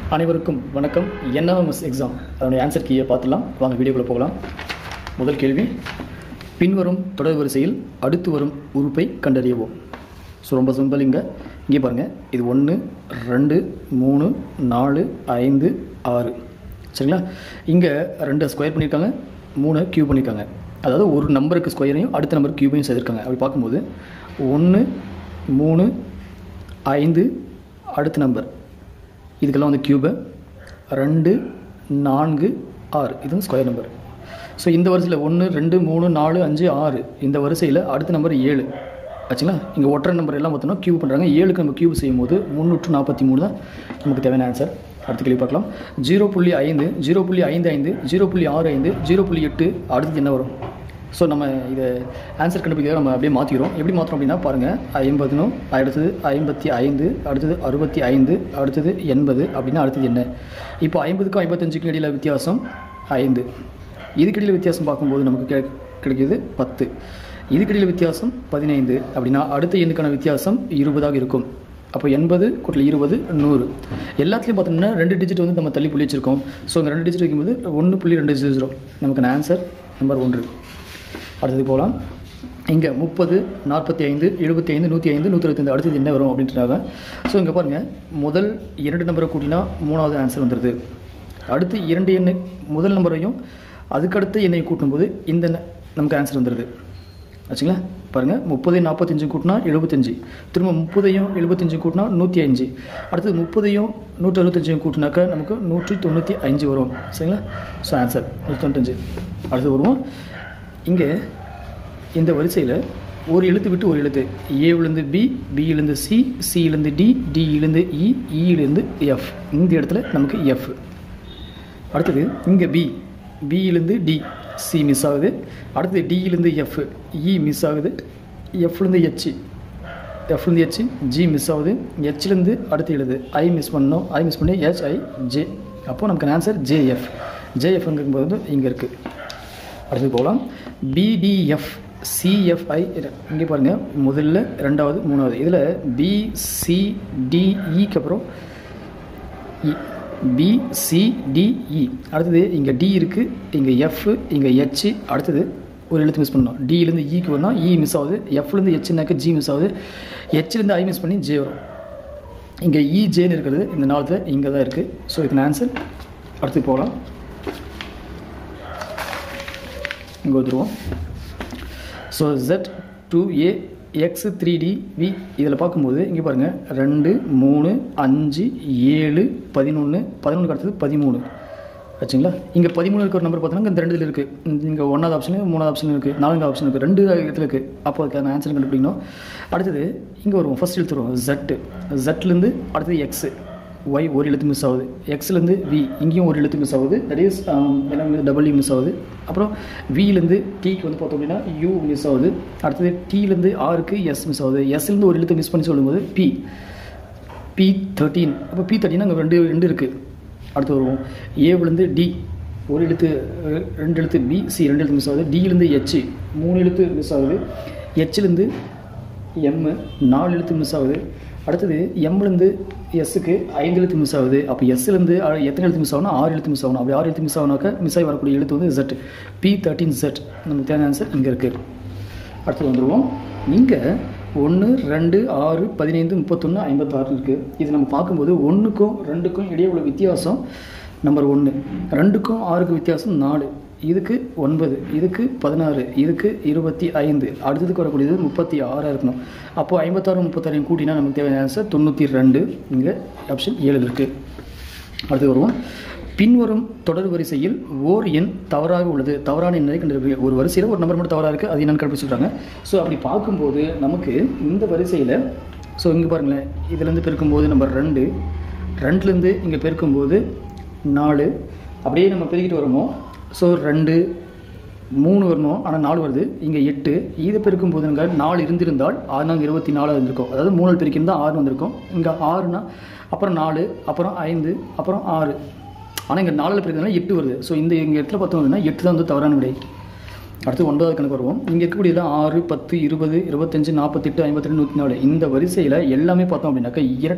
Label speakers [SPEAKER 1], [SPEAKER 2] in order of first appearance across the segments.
[SPEAKER 1] அனைவருக்கும் வணக்கம் NMS exam அதனுடைய ஆன்சர் கீயை பார்த்துலாம் வாங்க வீடியோக்குள்ளே போகலாம் முதல் கேள்வி பின்வரும் தொடர் வரிசையில் அடுத்து வரும் உறுப்பை கண்டறியவும் ஸோ ரொம்ப சிம்பிள் இங்கே இங்கே பாருங்கள் இது ஒன்று ரெண்டு மூணு நாலு ஐந்து ஆறு சரிங்களா இங்கே ரெண்டு ஸ்கொயர் பண்ணியிருக்காங்க மூணு கியூப் பண்ணியிருக்காங்க அதாவது ஒரு நம்பருக்கு ஸ்கொயரையும் அடுத்த நம்பருக்கு கியூபையும் செய்திருக்காங்க அப்படி பார்க்கும்போது ஒன்று மூணு ஐந்து அடுத்த நம்பர் இதுக்கெல்லாம் வந்து கியூபு ரெண்டு நான்கு ஆறு இது ஸ்கொயர் நம்பர் ஸோ இந்த வரிசையில் ஒன்று ரெண்டு மூணு நாலு அஞ்சு ஆறு இந்த வரிசையில் அடுத்த நம்பர் ஏழு ஆச்சுங்களா இங்கே ஒற்றை நம்பர் எல்லாம் பார்த்தோம்னா கியூப் பண்ணுறாங்க ஏழுக்கு நம்ம கியூப் செய்யும் போது முந்நூற்று நாற்பத்தி மூணு தான் நமக்கு தேவையான ஆன்சர் அடுத்த கேள்வி பார்க்கலாம் ஜீரோ புள்ளி ஐந்து ஜீரோ புள்ளி ஐந்து ஐந்து ஜீரோ புள்ளி ஆறு ஐந்து ஜீரோ புள்ளி எட்டு அடுத்தது என்ன வரும் ஸோ நம்ம இதை ஆன்சர் கண்டுபிடிக்க நம்ம அப்படியே மாற்றிக்கிறோம் எப்படி மாற்றுறோம் அப்படின்னா பாருங்கள் ஐம்பதுனும் அடுத்தது ஐம்பத்தி ஐந்து அடுத்தது அறுபத்தி ஐந்து அடுத்தது எண்பது அப்படின்னா அடுத்தது என்ன இப்போ ஐம்பதுக்கும் ஐம்பத்தஞ்சுக்கும் இடையில வித்தியாசம் ஐந்து இதுக்கிடையில் வித்தியாசம் பார்க்கும்போது நமக்கு கிடை கிடைக்கிது பத்து இதுக்கிடையில் வித்தியாசம் பதினைந்து அப்படின்னா அடுத்த எண்ணுக்கான வித்தியாசம் இருபதாக இருக்கும் அப்போ எண்பது கூட்டல் இருபது நூறு எல்லாத்துலேயும் பார்த்தோம்னா ரெண்டு டிஜிட் வந்து நம்ம தள்ளி புள்ளி வச்சிருக்கோம் ஸோ இந்த ரெண்டு டிஜிட் வைக்கும்போது ஒன்று புள்ளி ரெண்டு ஜீரோ நமக்கான ஆன்சர் நம்பர் ஒன்று அடுத்தது போகலாம் இங்கே முப்பது நாற்பத்தி ஐந்து எழுபத்தி ஐந்து நூற்றி ஐந்து நூற்றி இருபத்தைந்து அடுத்தது என்ன வரும் அப்படின்றாங்க ஸோ இங்கே பாருங்கள் முதல் இரண்டு நம்பரை கூட்டினா மூணாவது ஆன்சர் வந்துடுது அடுத்து இரண்டு எண்ணை முதல் நம்பரையும் அதுக்கடுத்த எண்ணை கூட்டும்போது இந்த ந- நமக்கு ஆன்சர் வந்துடுது ஆச்சுங்களா பாருங்கள் முப்பதையும் நாற்பத்தஞ்சு கூட்டினா எழுபத்தஞ்சு திரும்ப முப்பதையும் எழுபத்தஞ்சு கூட்டினா நூற்றி அஞ்சு அடுத்தது முப்பதையும் நூற்றி அறுபத்தஞ்சையும் கூட்டினாக்கா நமக்கு நூற்றி தொண்ணூற்றி அஞ்சு வரும் சரிங்களா ஸோ ஆன்சர் நூற்றி தொண்ணூத்தஞ்சு அடுத்து வருவோம் இங்கே இந்த வரிசையில் ஒரு எழுத்து விட்டு ஒரு எழுத்து ஏவிலேருந்து பி பியிலேருந்து சி சியிலேருந்து டி டியிலேருந்து இ இயிலேருந்து எஃப் இந்த இடத்துல நமக்கு எஃப் அடுத்தது இங்கே பி பியிலேருந்து டி சி மிஸ் ஆகுது அடுத்தது டியிலேருந்து எஃப் இ மிஸ் ஆகுது எஃப்லேருந்து ஹெச் எஃப்லேருந்து ஹெச் ஜி மிஸ் ஆகுது ஹெச்லேருந்து அடுத்து எழுது ஐ மிஸ் பண்ணோம் ஐ மிஸ் பண்ணி ஹெச் ஐ ஜே அப்போது நமக்கு ஆன்சர் ஜேஎஃப் ஜேஎஃப்ங்கும்போது இங்கே இருக்குது அடுத்து போகலாம் பிடிஎஃப் சிஎஃப்ஐ இங்கே பாருங்கள் முதல்ல ரெண்டாவது மூணாவது இதில் பிசிடிஇக்கு அப்புறம் இ பிசிடிஇ அடுத்தது இங்கே டி இருக்குது இங்கே எஃப் இங்கே ஹெச் அடுத்தது ஒரு எழுத்து மிஸ் பண்ணணும் டியிலேருந்து இக்கு வரணும் இ மிஸ் ஆகுது எஃப்லேருந்து ஹெச்னாக்க ஜி மிஸ் ஆகுது ஹெச்லேருந்து ஐ மிஸ் பண்ணி ஜே வரும் இங்கே இ ஜேன்னு இருக்கிறது இந்த நாளத்தில் இங்கே தான் இருக்குது ஸோ இதுக்கு ஆன்சர் அடுத்து போகலாம் இங்கே வந்துடுவோம் so Z to A X three D V இதில் பார்க்கும்போது இங்கே பாருங்கள் ரெண்டு மூணு அஞ்சு ஏழு பதினொன்று பதினொன்று அடுத்தது பதிமூணு ஆச்சுங்களா இங்கே பதிமூணு இருக்கிற நம்பர் பார்த்தோன்னா இந்த ரெண்டுல இருக்குது இங்கே ஒன்றாவது ஆப்ஷனு மூணாவது ஆப்ஷன் இருக்குது நாலாவது ஆப்ஷன் இருக்குது ரெண்டு இடத்துல இருக்குது அப்போ அதுக்கான ஆன்சர் கண்டுபிடிக்கணும் அடுத்தது இங்கே வருவோம் ஃபஸ்ட் எழுத்து வருவோம் ஜெட்டு ஜெட்லேருந்து அடுத்தது எக்ஸு ஒய் ஒரு எழுத்து மிஸ் ஆகுது எக்ஸ்லேருந்து வி இங்கேயும் ஒரு எழுத்து மிஸ் ஆகுது தட் இஸ் எல்லாமே டபுள்யூ மிஸ் ஆகுது அப்புறம் விலேருந்து டிக்கு வந்து பார்த்தோம் அப்படின்னா யூ மிஸ் ஆகுது அடுத்தது டிலேருந்து ஆருக்கு எஸ் மிஸ் ஆகுது எஸ்லேருந்து ஒரு எழுத்து மிஸ் பண்ணி சொல்லும்போது பி பி தேர்ட்டீன் அப்போ பி தேர்ட்டின் அங்கே ரெண்டு ரெண்டு இருக்குது அடுத்து வருவோம் ஏவிலேருந்து டி ஒரு எழுத்து அஹ், ரெண்டு எழுத்து பி சி ரெண்டு எழுத்து மிஸ் ஆகுது டியிலேருந்து ஹெச் மூணு எழுத்து மிஸ் ஆகுது ஹெச்லேருந்து எம்மு நாலு எழுத்து மிஸ் ஆகுது அடுத்தது எம்லேருந்து எஸ்ஸுக்கு ஐந்து எழுத்து மிஸ் ஆகுது அப்போ எஸ்லேருந்து எத்தனை எழுத்து மிஸ் ஆகணும் ஆறு எழுத்து மிஸ் ஆகணும் அப்படி ஆறு எழுத்து மிஸ் ஆகணாக்க மிஸ் ஆகி வரக்கூடிய எழுத்து வந்து Z பி தேர்ட்டீன் Z நமக்கு தேவையான ஆன்சர் இங்கே இருக்குது அடுத்து வந்துடுவோம் இங்கே ஒன்று ரெண்டு ஆறு பதினைந்து முப்பத்தொன்று ஐம்பத்தாறு இருக்குது இது நம்ம பார்க்கும்போது ஒன்றுக்கும் ரெண்டுக்கும் இடையே உள்ள வித்தியாசம் நம்பர் ஒன்று ரெண்டுக்கும் ஆறுக்கு வித்தியாசம் நாலு இதுக்கு ஒன்பது இதுக்கு பதினாறு இதுக்கு இருபத்தி ஐந்து அடுத்ததுக்கு வரக்கூடியது முப்பத்தி ஆறாக இருக்கணும் அப்போது ஐம்பத்தாறு முப்பத்தாறையும் கூட்டினா நமக்கு தேவையான ஆன்சர் தொண்ணூற்றி ரெண்டு இங்கே ஆப்ஷன் ஏழு இருக்குது அடுத்து வருவோம் பின்வரும் தொடர் வரிசையில் ஓர் எண் தவறாக உள்ளது தவறான எண்ணை கண்டு ஒரு வரிசையில் ஒரு நம்பர் மட்டும் தவறாக இருக்குது அது என்னன்னு கண்டுபிடிச்சிருக்காங்க ஸோ அப்படி பார்க்கும்போது நமக்கு இந்த வரிசையில் ஸோ இங்கே பாருங்களேன் இதுலேருந்து பெருக்கும்போது நம்பர் ரெண்டு ரெண்டுலேருந்து இங்கே பெருக்கும்போது நாலு அப்படியே நம்ம பெருக்கிட்டு வரமோ ஸோ ரெண்டு மூணு வரணும் ஆனால் நாலு வருது இங்கே எட்டு இதை பெருக்கும் போதுங்க நாலு இருந்திருந்தால் ஆறுனாங்க இருபத்தி நாலு இருந்திருக்கும் அதாவது மூணு பெருக்கிருந்தா ஆறு வந்திருக்கும் இங்கே ஆறுனா அப்புறம் நாலு அப்புறம் ஐந்து அப்புறம் ஆறு ஆனால் இங்கே நாலில் பெருக்கிறதுனால எட்டு வருது ஸோ இந்த இங்கே இடத்துல பார்த்தோம் அப்படின்னா எட்டு தான் வந்து தவறான விடை அடுத்து ஒன்பதாவது கணக்கு வருவோம் இங்கே இருக்கக்கூடியது ஆறு பத்து இருபது இருபத்தஞ்சு நாற்பத்தெட்டு ஐம்பத்தெட்டு நூற்றி நாலு இந்த வரிசையில் எல்லாமே பார்த்தோம் அப்படின்னாக்கா இரட்டை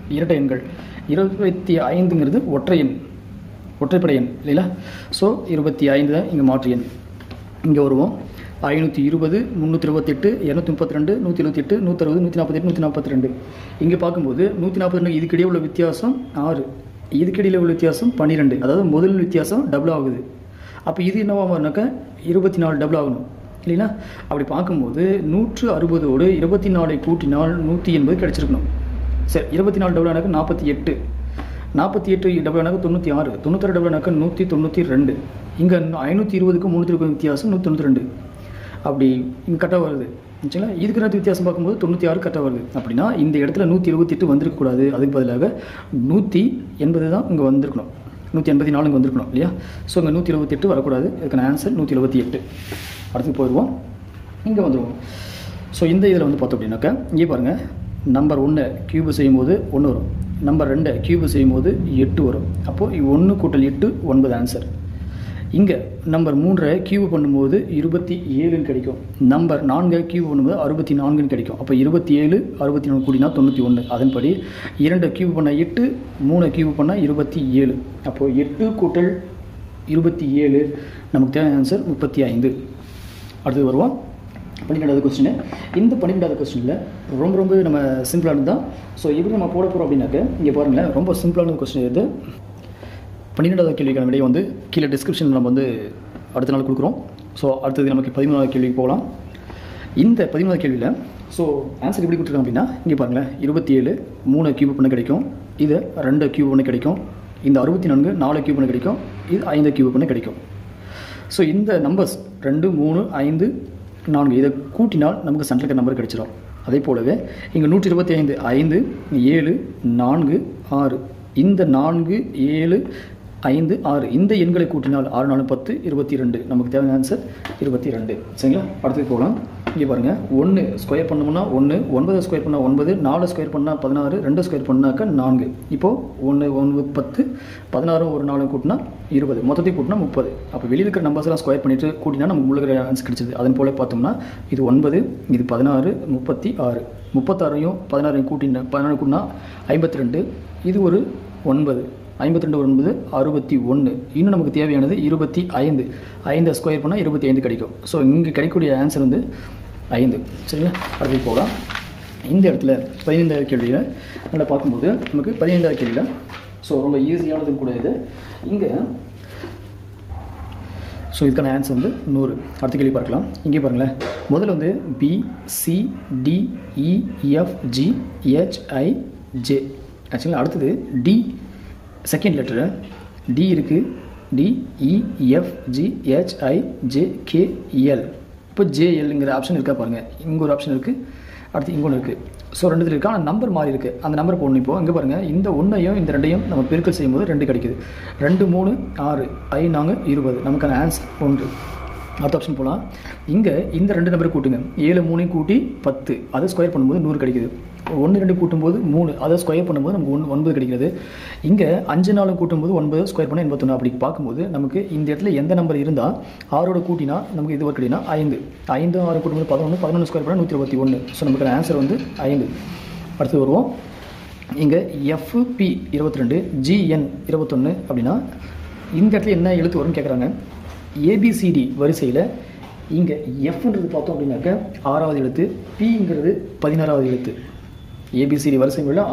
[SPEAKER 1] இரட்டை எண்கள் இருபத்தி ஐந்துங்கிறது ஒற்றை எண் ஒற்றைப்படை எண் இல்லைங்களா ஸோ இருபத்தி ஐந்து தான் இங்கே மாற்று எண் இங்கே வருவோம் ஐநூற்றி இருபது முந்நூற்றி இருபத்தெட்டு இரநூத்தி முப்பத்தி ரெண்டு நூற்றி இருபத்தெட்டு நூற்றறுபது நூற்றி நாற்பத்தெட்டு நூற்றி நாற்பத்தி ரெண்டு இங்கே பார்க்கும்போது நூற்றி நாற்பத்தி ரெண்டு இதுக்கிடையே உள்ள வித்தியாசம் ஆறு இதுக்கிடையில் உள்ள வித்தியாசம் பன்னிரெண்டு அதாவது முதல் வித்தியாசம் டபுள் ஆகுது அப்போ இது என்னவா மாறினாக்கா இருபத்தி நாலு டபுள் ஆகணும் இல்லைங்களா அப்படி பார்க்கும்போது நூற்று அறுபதோடு இருபத்தி நாலை கூட்டினால் நூற்றி எண்பது கிடச்சிருக்கணும் சரி இருபத்தி நாலு டபுள் ஆனாக்க நாற்பத்தி எட்டு நாற்பத்தி எட்டு டபுள் ஆனாக்க தொண்ணூற்றி ஆறு தொண்ணூத்தாறு டபுள் ஆனாக்க நூற்றி தொண்ணூற்றி ரெண்டு இங்கே ஐநூற்றி இருபதுக்கும் முந்நூற்றி இருபது வித்தியாசம் நூற்றி தொண்ணூற்றி ரெண்டு அப்படி இங்கே கரெக்டாக வருது சரிங்களா இதுக்கு நேரத்து வித்தியாசம் பார்க்கும்போது தொண்ணூற்றி ஆறு கரெக்டாக வருது அப்படின்னா இந்த இடத்துல நூற்றி இருபத்தெட்டு வந்திருக்கக்கூடாது அதுக்கு பதிலாக நூற்றி எண்பது தான் இங்கே வந்திருக்கணும் நூற்றி எண்பத்தி நாலு இங்கே வந்திருக்கணும் இல்லையா ஸோ இங்கே நூற்றி இருபத்தெட்டு வரக்கூடாது இதுக்கான ஆன்சர் நூற்றி எழுபத்தி எட்டு அடுத்து போயிடுவோம் இங்கே வந்துடுவோம் ஸோ இந்த இதில் வந்து பார்த்தோம் அப்படின்னாக்கா இங்கே பாருங்கள் நம்பர் ஒன்று கியூபு செய்யும்போது ஒன்று வரும் நம்பர் ரெண்டை கியூபு செய்யும்போது எட்டு வரும் அப்போது ஒன்று கூட்டல் எட்டு ஒன்பது ஆன்சர் இங்கே நம்பர் மூன்றை கியூப் பண்ணும்போது இருபத்தி ஏழுன்னு கிடைக்கும் நம்பர் நான்கை கியூப் பண்ணும்போது அறுபத்தி நான்குன்னு கிடைக்கும் அப்போ இருபத்தி ஏழு அறுபத்தி நாலு கூடினா தொண்ணூற்றி ஒன்று அதன்படி இரண்டை கியூப் பண்ணால் எட்டு மூணை கியூப் பண்ணால் இருபத்தி ஏழு அப்போது எட்டு கூட்டல் இருபத்தி ஏழு நமக்கு தேவையான ஆன்சர் முப்பத்தி ஐந்து அடுத்தது வருவோம் பன்னிரெண்டாவது கொஸ்டின் இந்த பன்னிரெண்டாவது கொஸ்டினில் ரொம்ப ரொம்ப நம்ம சிம்பிளானது தான் ஸோ எப்படி நம்ம போட போகிறோம் அப்படின்னாக்க இங்கே பாருங்களேன் ரொம்ப சிம்பிளான கொஸ்டின் இது பன்னிரெண்டாவது கேள்விக்கான விடையை வந்து கீழே டிஸ்கிரிப்ஷனில் நம்ம வந்து அடுத்த நாள் கொடுக்குறோம் ஸோ அடுத்தது நமக்கு பதிமூணாவது கேள்விக்கு போகலாம் இந்த பதிமூணாவது கேள்வியில் ஸோ ஆன்சர் எப்படி கொடுத்துருக்காங்க அப்படின்னா இங்கே பாருங்களேன் இருபத்தி ஏழு மூணு கியூப் பண்ண கிடைக்கும் இது ரெண்டு கியூப் பண்ண கிடைக்கும் இந்த அறுபத்தி நான்கு நாலு கியூப் பண்ண கிடைக்கும் இது ஐந்து கியூப் பண்ண கிடைக்கும் ஸோ இந்த நம்பர்ஸ் ரெண்டு மூணு ஐந்து நான்கு இதை கூட்டினால் நமக்கு சென்ட்ரல் நம்பர் கிடைச்சிடும் அதே போலவே இங்கே நூற்றி இருபத்தி ஐந்து ஐந்து ஏழு நான்கு ஆறு இந்த நான்கு ஏழு ஐந்து ஆறு இந்த எண்களை கூட்டினால் ஆறு நாலு பத்து இருபத்தி ரெண்டு நமக்கு தேவையான ஆன்சர் இருபத்தி ரெண்டு சரிங்களா அடுத்தது போகலாம் இங்கே பாருங்கள் ஒன்று ஸ்கொயர் பண்ணோம்னா ஒன்று ஒன்பது ஸ்கொயர் பண்ணால் ஒன்பது நாலு ஸ்கொயர் பண்ணால் பதினாறு ரெண்டு ஸ்கொயர் பண்ணாக்க நான்கு இப்போது ஒன்று ஒன்று பத்து பதினாறும் ஒரு நாலு கூட்டினா இருபது மொத்தத்தையும் கூட்டினா முப்பது அப்போ வெளியில் இருக்கிற நம்பர்ஸ் எல்லாம் ஸ்கொயர் பண்ணிட்டு கூட்டினா நமக்கு உள்ள ஆன்சர் கிடைச்சது அதன் போல பார்த்தோம்னா இது ஒன்பது இது பதினாறு முப்பத்தி ஆறு முப்பத்தாறையும் பதினாறையும் கூட்டின பதினாறு கூட்டினா ஐம்பத்தி ரெண்டு இது ஒரு ஒன்பது ஐம்பத்தி ரெண்டு ஒன்பது அறுபத்தி ஒன்று இன்னும் நமக்கு தேவையானது இருபத்தி ஐந்து ஐந்து ஸ்கொயர் பண்ணால் இருபத்தி ஐந்து கிடைக்கும் ஸோ இங்கே கிடைக்கக்கூடிய ஆன்சர் வந்து ஐந்து சரிங்களா அடுத்து போகலாம் இந்த இடத்துல பதினைந்தாவது கேள்வியில் நல்லா பார்க்கும்போது நமக்கு பதினைந்தாவது கேள்வியில் ஸோ ரொம்ப ஈஸியானதும் கூட இது இங்கே ஸோ இதுக்கான ஆன்சர் வந்து நூறு அடுத்த கேள்வி பார்க்கலாம் இங்கே பாருங்களேன் முதல்ல வந்து B C D E F G H I J actually அடுத்தது டி செகண்ட் லெட்டரு டி இருக்குது D E F G H I J K L இப்போ ஜேஎல்ங்கிற ஆப்ஷன் இருக்கா பாருங்கள் இங்கே ஒரு ஆப்ஷன் இருக்குது அடுத்து இங்கே ஒன்று இருக்குது ஸோ ரெண்டுத்தில் இருக்குது ஆனால் நம்பர் மாறி இருக்குது அந்த நம்பர் போடணும் இப்போ இங்கே பாருங்கள் இந்த ஒன்றையும் இந்த ரெண்டையும் நம்ம பெருக்கல் செய்யும்போது ரெண்டு கிடைக்குது ரெண்டு மூணு ஆறு ஐ நாங்கள் இருபது நமக்கான ஆன்சர் ஒன்று அடுத்த ஆப்ஷன் போகலாம் இங்கே இந்த ரெண்டு நம்பர் கூட்டுங்க ஏழு மூணையும் கூட்டி பத்து அதை ஸ்கொயர் பண்ணும்போது நூறு கிடைக்குது ஒன்று ரெண்டு கூட்டும்போது மூணு அதை ஸ்கொயர் பண்ணும்போது நமக்கு ஒன்று ஒன்பது கிடைக்கிறது இங்கே அஞ்சு நாளும் கூட்டும்போது ஒன்பது ஸ்கொயர் பண்ண எண்பத்தொன்று அப்படி பார்க்கும்போது நமக்கு இந்த இடத்துல எந்த நம்பர் இருந்தால் ஆறோட கூட்டினா நமக்கு இது கிடைக்குன்னா ஐந்து ஐந்து ஆறு கூட்டும்போது பதினொன்று பதினொன்று ஸ்கொயர் பண்ணால் நூற்றி இருபத்தி ஒன்று ஸோ நமக்கு ஆன்சர் வந்து ஐந்து அடுத்து வருவோம் இங்கே எஃப்பி இருபத்தி ரெண்டு ஜிஎன் இருபத்தொன்று அப்படின்னா இந்த இடத்துல என்ன எழுத்து வரும்னு கேட்குறாங்க ஏபிசிடி வரிசையில் இங்கே எஃப்ன்றது பார்த்தோம் அப்படின்னாக்க ஆறாவது எழுத்து பிங்கிறது பதினாறாவது எழுத்து ஏபிசிடி வரிசை உள்ள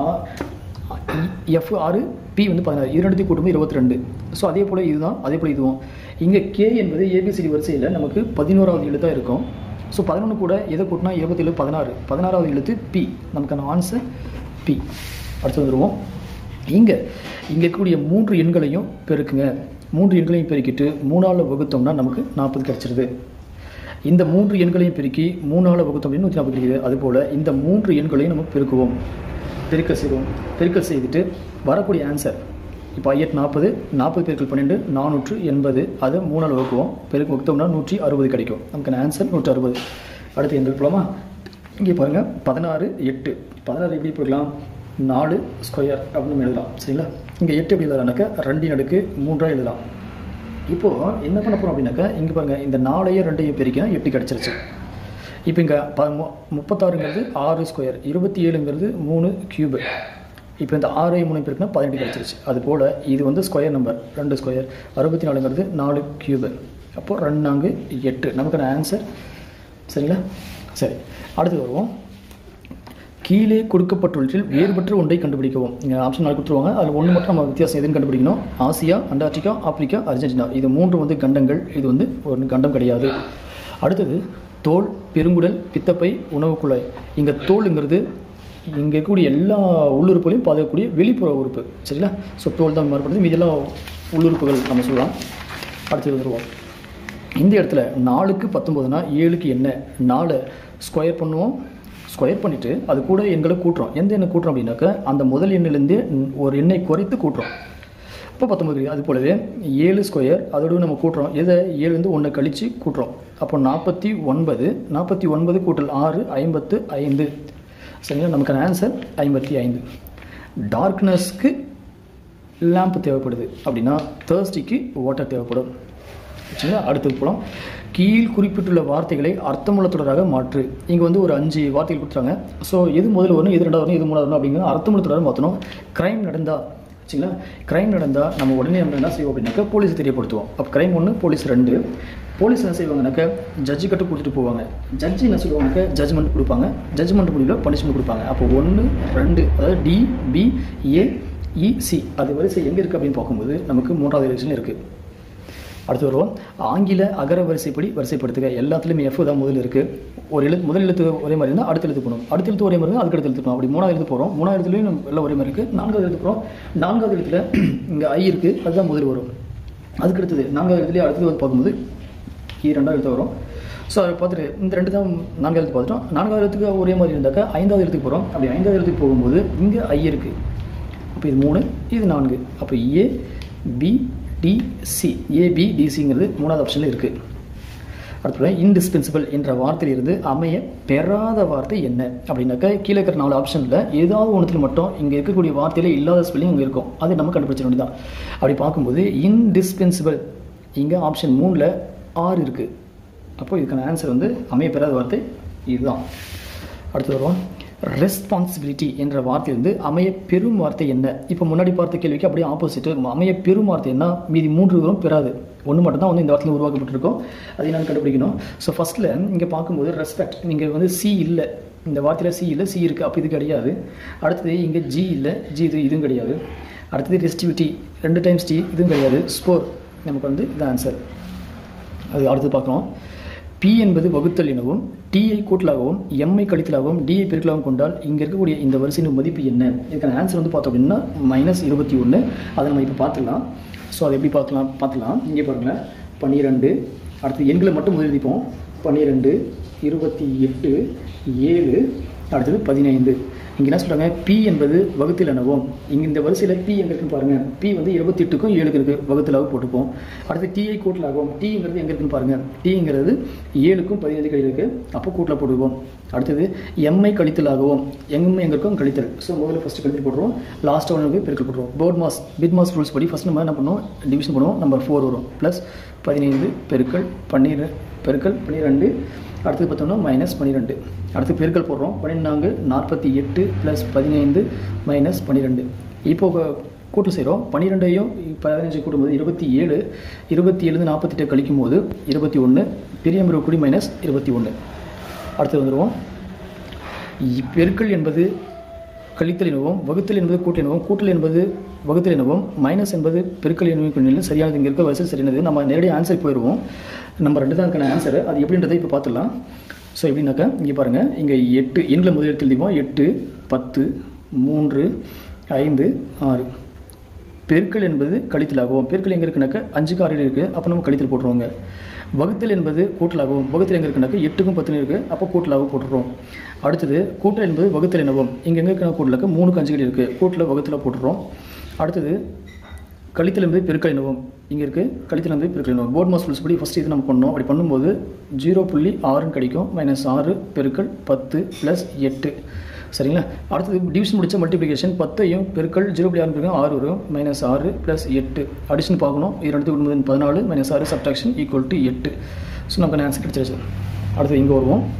[SPEAKER 1] எஃப் ஆறு பி வந்து பதினாறு இது ரெண்டுத்தையும் கூட்டும்போது இருபத்தி ரெண்டு ஸோ அதே போல் இதுதான் அதே போல் இதுவும் இங்கே கே என்பது ஏபிசிடி வரிசையில் நமக்கு பதினோராவது எழுத்தாக இருக்கும் ஸோ பதினொன்று கூட எதை கூட்டினா இருபத்தேழு பதினாறு பதினாறாவது எழுத்து பி நமக்கான ஆன்சர் பி அடுத்து வந்துடுவோம் இங்கே இங்கே இருக்கக்கூடிய மூன்று எண்களையும் பெருக்குங்க மூன்று எண்களையும் பெருக்கிட்டு மூணால் வகுத்தோம்னா நமக்கு நாற்பது கிடச்சிருது இந்த மூன்று எண்களையும் பெருக்கி மூணால் வகுத்தோம் அப்படின்னு நூற்றி நாற்பது கிடைக்குது அதுபோல் இந்த மூன்று எண்களையும் நம்ம பெருக்குவோம் பெருக்கல் செய்வோம் பெருக்கல் செய்துட்டு வரக்கூடிய ஆன்சர் இப்போ ஐயட் நாற்பது நாற்பது பெருக்கல் பன்னெண்டு நானூற்று எண்பது அதை மூணால் வகுக்குவோம் பெருக்கு வகுத்தோம்னா நூற்றி அறுபது கிடைக்கும் நமக்கான ஆன்சர் நூற்றி அறுபது அடுத்து எண்கள் போலாமா இங்கே பாருங்கள் பதினாறு எட்டு பதினாறு எப்படி போயிடலாம் நாலு ஸ்கொயர் அப்படின்னு எழுதலாம் சரிங்களா இங்கே எட்டு எப்படி எழுதலாம்னாக்கா ரெண்டின் அடுக்கு மூன்றாக எழுதலாம் இப்போது என்ன பண்ண போகிறோம் அப்படின்னாக்கா இங்கே பாருங்கள் இந்த நாலையும் ரெண்டையும் பெருக்கினா எட்டு கிடச்சிருச்சு இப்போ இங்கே ப மு- முப்பத்தாறுங்கிறது ஆறு ஸ்கொயர் இருபத்தி ஏழுங்கிறது மூணு கியூபு இப்போ இந்த ஆறு மூணு பேருக்குனா பதினெட்டு கிடச்சிருச்சு அது போல் இது வந்து ஸ்கொயர் நம்பர் ரெண்டு ஸ்கொயர் அறுபத்தி நாலுங்கிறது நாலு கியூபு அப்போது ரெண்டு நான்கு எட்டு நமக்கான ஆன்சர் சரிங்களா சரி அடுத்து வருவோம் கீழே கொடுக்கப்பட்டுள்ளதில் வேறுபட்ட ஒன்றை கண்டுபிடிக்கவும் இங்கே ஆப்ஷன் நாலு கொடுத்துருவாங்க அதில் ஒன்று மட்டும் நம்ம வித்தியாசம் எதுன்னு கண்டுபிடிக்கணும் ஆசியா அண்டார்டிகா ஆப்பிரிக்கா அர்ஜென்டினா இது மூன்று வந்து கண்டங்கள் இது வந்து ஒரு கண்டம் கிடையாது அடுத்தது தோல் பெருங்குடல் பித்தப்பை உணவு குழாய் இங்கே தோலுங்கிறது இங்கே இருக்கக்கூடிய எல்லா உள்ளுறுப்புகளையும் பாதுகாக்கக்கூடிய வெளிப்புற உறுப்பு சரிங்களா ஸோ தோல் தான் மாறுபடுது மீதெல்லாம் உள்ளுறுப்புகள் நம்ம சொல்லலாம் அடுத்தது வந்துருவோம் இந்த இடத்துல நாலுக்கு பத்தொம்போதுனா ஏழுக்கு என்ன நாலு ஸ்கொயர் பண்ணுவோம் ஸ்கொயர் பண்ணிவிட்டு அது கூட எண்களை கூட்டுறோம் எந்த எண்ணை கூட்டுறோம் அப்படின்னாக்கா அந்த முதல் எண்ணிலேருந்து ஒரு எண்ணை குறைத்து கூட்டுறோம் இப்போ பத்தொம்பது அது போலவே ஏழு ஸ்கொயர் அதோடு நம்ம கூட்டுறோம் எதை ஏழுலேருந்து ஒன்று கழித்து கூட்டுறோம் அப்போ நாற்பத்தி ஒன்பது நாற்பத்தி ஒன்பது கூட்டல் ஆறு ஐம்பத்து ஐந்து சரிங்களா நமக்கான ஆன்சர் ஐம்பத்தி ஐந்து டார்க்னஸ்க்கு லேம்ப் தேவைப்படுது அப்படின்னா தேர்ஸ்டிக்கு வாட்டர் தேவைப்படும் சரிங்களா அடுத்தது போகலாம் கீழ் குறிப்பிட்டுள்ள வார்த்தைகளை அர்த்தமுள்ள தொடராக மாற்று இங்கே வந்து ஒரு அஞ்சு வார்த்தைகள் கொடுத்துறாங்க ஸோ எது முதல்ல வரும் எது ரெண்டாவது வரும் எது மூணாவது வரும் அப்படிங்கிற அர்த்தமுள்ள தொடராக மாற்றணும் க்ரைம் நடந்தா சரிங்களா க்ரைம் நடந்தால் நம்ம உடனே நம்ம என்ன செய்வோம் அப்படின்னாக்கா போலீஸ் தெரியப்படுத்துவோம் அப்போ க்ரைம் ஒன்று போலீஸ் ரெண்டு போலீஸ் என்ன செய்வாங்கனாக்கா ஜட்ஜு கிட்ட கொடுத்துட்டு போவாங்க ஜட்ஜு என்ன சொல்லுவாங்கனாக்கா ஜட்ஜ்மெண்ட் கொடுப்பாங்க ஜட்ஜ்மெண்ட் முடிவில் பனிஷ்மெண்ட் கொடுப்பாங்க அப்போ ஒன்று ரெண்டு அதாவது டி பி ஏ இசி அது வரிசை எங்கே இருக்குது அப்படின்னு பார்க்கும்போது நமக்கு மூன்றாவது எலெக்ஷன் இருக்குது அடுத்து வருவோம் ஆங்கில அகர வரிசைப்படி வரிசைப்படுத்துக எல்லாத்துலேயுமே எஃப் தான் முதல்ல இருக்குது ஒரு எழுத்து முதல் எழுத்து ஒரே மாதிரி இருந்தால் அடுத்த எழுத்து போகணும் அடுத்த எழுத்து ஒரே மாதிரி இருந்தால் அதுக்கு அடுத்த எழுத்து போகணும் அப்படி மூணாவது எழுத்து போகிறோம் மூணாவது எழுத்துலையும் நம்ம எல்லாம் ஒரே மாதிரி இருக்குது நான்காவது எழுத்து போகிறோம் நான்காவது எழுத்துல இங்கே ஐ இருக்குது அதுதான் முதல் வரும் அதுக்கு அடுத்தது நான்காவது எழுத்துலேயே அடுத்தது வந்து பார்க்கும்போது கீ ரெண்டாவது எழுத்து வரும் ஸோ அதை பார்த்துட்டு இந்த ரெண்டு தான் நான்காவது எழுத்து பார்த்துட்டோம் நான்காவது எழுத்துக்கு ஒரே மாதிரி இருந்தாக்கா ஐந்தாவது எழுத்துக்கு போகிறோம் அப்படி ஐந்தாவது எழுத்துக்கு போகும்போது இங்கே ஐ இருக்குது அப்போ இது மூணு இது நான்கு அப்போ ஏ பி டிசி ஏபிடிசிங்கிறது மூணாவது ஆப்ஷனில் இருக்குது அடுத்தது இன்டிஸ்பென்சிபிள் என்ற வார்த்தையிலிருந்து அமைய பெறாத வார்த்தை என்ன அப்படின்னாக்கா கீழே இருக்கிற நாலு ஆப்ஷனில் ஏதாவது ஒன்றுத்தில் மட்டும் இங்கே இருக்கக்கூடிய வார்த்தையில் இல்லாத ஸ்பெல்லிங் அங்கே இருக்கும் அது நம்ம கண்டுபிடிச்ச வேண்டியதான் அப்படி பார்க்கும்போது இன்டிஸ்பென்சிபிள் இங்கே ஆப்ஷன் மூணில் ஆறு இருக்குது அப்போ இதுக்கான ஆன்சர் வந்து அமைய பெறாத வார்த்தை இதுதான் அடுத்து வருவோம் ரெஸ்பான்சிபிலிட்டி என்ற வார்த்தை வந்து அமைய பெரும் வார்த்தை என்ன இப்போ முன்னாடி பார்த்த கேள்விக்கு அப்படியே ஆப்போசிட் அமைய பெரும் வார்த்தை என்ன மீதி மூன்று வரும் பெறாது ஒன்று மட்டும் தான் வந்து இந்த வார்த்தையில் உருவாக்கப்பட்டிருக்கோம் அதை நான் கண்டுபிடிக்கணும் ஸோ ஃபஸ்ட்டில் இங்கே பார்க்கும்போது ரெஸ்பெக்ட் இங்கே வந்து சி இல்லை இந்த வார்த்தையில் சி இல்லை சி இருக்குது அப்போ இது கிடையாது அடுத்தது இங்கே ஜி இல்லை ஜி இது இதுவும் கிடையாது அடுத்தது ரெஸ்டிவிட்டி ரெண்டு டைம்ஸ் டி இதுவும் கிடையாது ஸ்கோர் நமக்கு வந்து இது ஆன்சர் அது அடுத்து பார்க்குறோம் பி என்பது வகுத்தல் எனவும் டிஐ கூட்டலாகவும் எம்ஐ கழித்தலாகவும் டிஐ பெருக்கலாகவும் கொண்டால் இங்கே இருக்கக்கூடிய இந்த வரிசையின் மதிப்பு என்ன இதுக்கான ஆன்சர் வந்து பார்த்தோம் அப்படின்னா மைனஸ் இருபத்தி ஒன்று அதை நம்ம இப்போ பார்த்துக்கலாம் ஸோ அதை எப்படி பார்க்கலாம் பார்த்துக்கலாம் இங்கே பாருங்களேன் பன்னிரெண்டு அடுத்து எண்களை மட்டும் முதல் எழுதிப்போம் பன்னிரெண்டு இருபத்தி எட்டு ஏழு அடுத்தது பதினைந்து இங்கே என்ன சொல்கிறாங்க பி என்பது வகுத்தில் எனவும் இங்கே இந்த வரிசையில் பி எங்கே இருக்குன்னு பாருங்கள் பி வந்து இருபத்தெட்டுக்கும் ஏழுக்கு இருக்குது வகுத்தலாக போட்டுப்போம் அடுத்து டிஐ கூட்டலாகும் டிங்கிறது எங்கே இருக்குன்னு பாருங்கள் டிங்கிறது ஏழுக்கும் பதினைந்து கழிவு இருக்குது அப்போ கூட்டில் போட்டுக்குவோம் அடுத்தது எம்ஐ கழித்தலாகவும் எம்ஐ எங்கே இருக்கும் கழித்தல் ஸோ முதல்ல ஃபஸ்ட்டு கழித்தல் போட்டுருவோம் லாஸ்ட் ஒன்று போய் பெருக்கல் போட்டுருவோம் BODMAS BIDMAS rules படி ஃபஸ்ட் நம்ம என்ன பண்ணுவோம் டிவிஷன் பண்ணுவோம் நம்பர் ஃபோர் வரும் ப்ளஸ் பதினைந்து பெருக்கல் பன்னிரெண்டு பெருக்கல் பன்னிரெண்டு அடுத்தது பார்த்தோம்னா மைனஸ் பன்னிரெண்டு அடுத்து பெருக்கல் போடுறோம் பன்னிரெண்டாங்க நாற்பத்தி எட்டு ப்ளஸ் பதினைந்து மைனஸ் பன்னிரெண்டு இப்போ கூட்டு செய்கிறோம் பன்னிரெண்டையும் பதினஞ்சு கூட்டும்போது இருபத்தி ஏழு இருபத்தி ஏழு நாற்பத்தெட்டு கழிக்கும் போது இருபத்தி ஒன்று பெரிய நம்பர் கூடி மைனஸ் இருபத்தி ஒன்று அடுத்து வந்துடுவோம் பெருக்கல் என்பது கழித்தல் எனவும் வகுத்தல் என்பது கூட்டல் எனவும் கூட்டல் என்பது வகுத்தல் எனவும் மைனஸ் என்பது பெருக்கல் எனவும் சரியானது இங்கே இருக்க வரிசை சரியானது நம்ம நேரடியாக ஆன்சர் போயிடுவோம் நம்ம ரெண்டு தான் இருக்கான ஆன்சர் அது எப்படின்றதை இப்போ பார்த்துடலாம் ஸோ எப்படின்னாக்கா இங்கே பாருங்கள் இங்கே எட்டு எண்ணில் முதல் எடுத்து எழுதிப்போம் எட்டு பத்து மூன்று ஐந்து ஆறு பெருக்கல் என்பது கழித்தலாகவும் பெருக்கல் எங்கே இருக்குனாக்கா அஞ்சுக்கு ஆறு இருக்குது அப்போ நம்ம கழித்தல் போட்டுருவோங்க வகுத்தல் என்பது கூட்டலாகவும் வகுத்தல் எங்கே இருக்குனாக்கா எட்டுக்கும் பத்துன்னு இருக்குது அப்போ கூட்டலாகவும் போட்டுருவோம் அடுத்தது கூட்டல் என்பது வகுத்தல் எனவும் இங்கே எங்கே இருக்கிற கூட்டலுக்கு மூணுக்கு அஞ்சுகள் இருக்குது கூட்டில் வகுத்தில் போட்டுடுறோம் அடுத்தது கழித்தல் என்பது பெருக்கல் எனவும் இங்கே இருக்குது கழித்தல் என்பது பெருக்கல் எனவும் போர்ட் மாஸ் ரூல்ஸ் படி ஃபஸ்ட் இது நம்ம பண்ணோம் அப்படி பண்ணும்போது ஜீரோ புள்ளி ஆறுன்னு கிடைக்கும் மைனஸ் ஆறு பெருக்கல் பத்து ப்ளஸ் எட்டு சரிங்களா அடுத்தது டிவிஷன் முடிச்ச மல்டிப்ளிகேஷன் பத்தையும் பெருக்கல் ஜீரோ புள்ளி ஆறு பெருக்கம் ஆறு வரும் மைனஸ் ஆறு ப்ளஸ் எட்டு அடிஷன் பார்க்கணும் இது ரெண்டு ஒன்பது பதினாலு மைனஸ் ஆறு சப்ட்ராக்ஷன் ஈக்குவல் டு எட்டு ஸோ நமக்கு ஆன்சர் கிடச்சிருச்சு அடுத்து இங்கே வருவோம்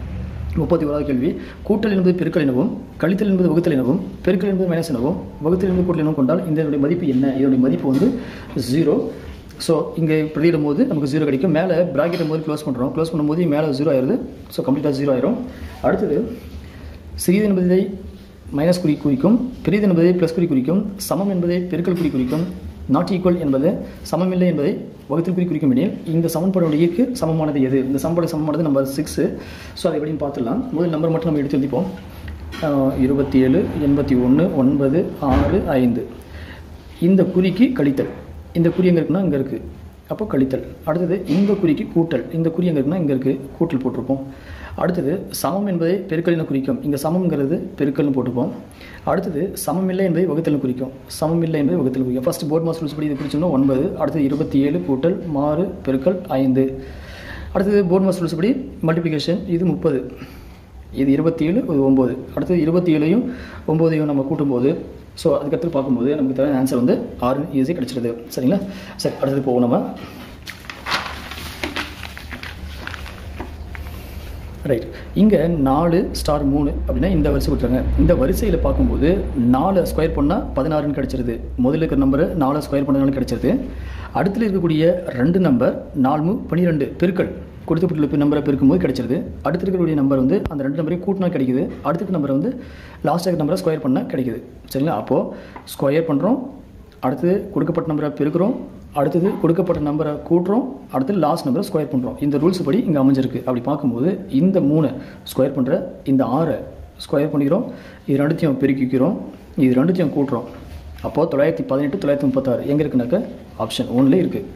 [SPEAKER 1] முப்பத்தி ஓராவது கேள்வி கூட்டல் என்பது பெருக்கல் எனவும் கழித்தல் என்பது வகுத்தல் எனவும் பெருக்கல் என்பது மைனஸ் எனவும் வகுத்தல் என்பது கூட்டல் எனவும் கொண்டால் இதனுடைய மதிப்பு என்ன இதனுடைய மதிப்பு வந்து ஜீரோ ஸோ இங்கே பிரதியிடும் போது நமக்கு ஜீரோ கிடைக்கும் மேலே ப்ராக்கெட் போது க்ளோஸ் பண்ணுறோம் க்ளோஸ் பண்ணும்போது மேலே ஜீரோ ஆயிடுது ஸோ கம்ப்ளீட்டாக ஜீரோ ஆயிரும் அடுத்தது சிறிது என்பதை மைனஸ் குறி குறிக்கும் பெரிது என்பதை ப்ளஸ் குறி குறிக்கும் சமம் என்பதை பெருக்கல் குறி குறிக்கும் நாட் ஈக்குவல் என்பது சமமில்லை என்பதை வகுத்தில் குறி குறிக்கும் எனில் இந்த சமன்பாடுடைய ஈக்கு சமமானது எது இந்த சமன்பாடு சமமானது நம்பர் சிக்ஸு ஸோ அதை எப்படின்னு பார்த்துடலாம் முதல் நம்பர் மட்டும் நம்ம எடுத்து எழுதிப்போம் இருபத்தி ஏழு எண்பத்தி ஒன்று ஒன்பது ஆறு ஐந்து இந்த குறிக்கு கழித்தல் இந்த குறி எங்கே இருக்குன்னா இங்கே இருக்குது அப்போ கழித்தல் அடுத்தது இந்த குறிக்கு கூட்டல் இந்த குறி எங்கே இருக்குன்னா இங்கே இருக்குது கூட்டல் போட்டிருப்போம் அடுத்தது சமம் என்பதை பெருக்கல்னு குறிக்கும் இங்கே சமம்ங்கிறது பெருக்கல்னு போட்டுப்போம் அடுத்தது சமமில்லை என்பதை வகுத்தல்னு குறிக்கும் சமமில்லை என்பதை வகுத்தல் குறிக்கும் ஃபர்ஸ்ட் போர்ட் மாஸ் ரூல்ஸ் படி இது குறிச்சோம்னா ஒன்பது அடுத்தது இருபத்தி ஏழு கூட்டல் மாறு பெருக்கல் ஐந்து அடுத்தது போர்ட் மாஸ் ரூல்ஸ் படி மல்டிப்ளிகேஷன் இது முப்பது இது இருபத்தி ஏழு இது ஒம்பது அடுத்தது இருபத்தி ஏழையும் ஒம்போதையும் நம்ம கூட்டும்போது ஸோ அதுக்கடுத்து பார்க்கும்போது நமக்கு தேவையான ஆன்சர் வந்து ஆறு ஈஸியாக கிடச்சிருது சரிங்களா சரி அடுத்தது போவோம் நம்ம ரைட் இங்கே நாலு ஸ்டார் மூணு அப்படின்னா இந்த வரிசை கொடுத்துருங்க இந்த வரிசையில் பார்க்கும்போது நாலு ஸ்கொயர் பண்ணால் பதினாறுன்னு கிடச்சிருது முதல்ல இருக்கிற நம்பரு நாலு ஸ்கொயர் பண்ணனால கிடச்சிருது அடுத்துல இருக்கக்கூடிய ரெண்டு நம்பர் நாலு பன்னிரெண்டு பெருக்கள் கொடுத்துப்பட்டுள்ள நம்பரை பெருக்கும்போது கிடச்சிருது அடுத்து இருக்கக்கூடிய நம்பர் வந்து அந்த ரெண்டு நம்பரையும் கூட்டினா கிடைக்குது அடுத்த நம்பரை வந்து லாஸ்ட்டாக நம்பரை ஸ்கொயர் பண்ணால் கிடைக்குது சரிங்களா அப்போது ஸ்கொயர் பண்ணுறோம் அடுத்தது கொடுக்கப்பட்ட நம்பரை பெருக்கிறோம் அடுத்தது கொடுக்கப்பட்ட நம்பரை கூட்டுறோம் அடுத்து லாஸ்ட் நம்பரை ஸ்கொயர் பண்ணுறோம் இந்த ரூல்ஸ் படி இங்கே அமைஞ்சிருக்கு அப்படி பார்க்கும்போது இந்த மூணு ஸ்கொயர் பண்ணுற இந்த ஆறை ஸ்கொயர் பண்ணிக்கிறோம் இது ரெண்டுத்தையும் பெருக்கிக்கிறோம் இது ரெண்டுத்தையும் கூட்டுறோம் அப்போது தொள்ளாயிரத்தி பதினெட்டு தொள்ளாயிரத்தி முப்பத்தாறு எங்கே இருக்குனாக்க ஆப்ஷன் ஒன்லேயே இருக்குது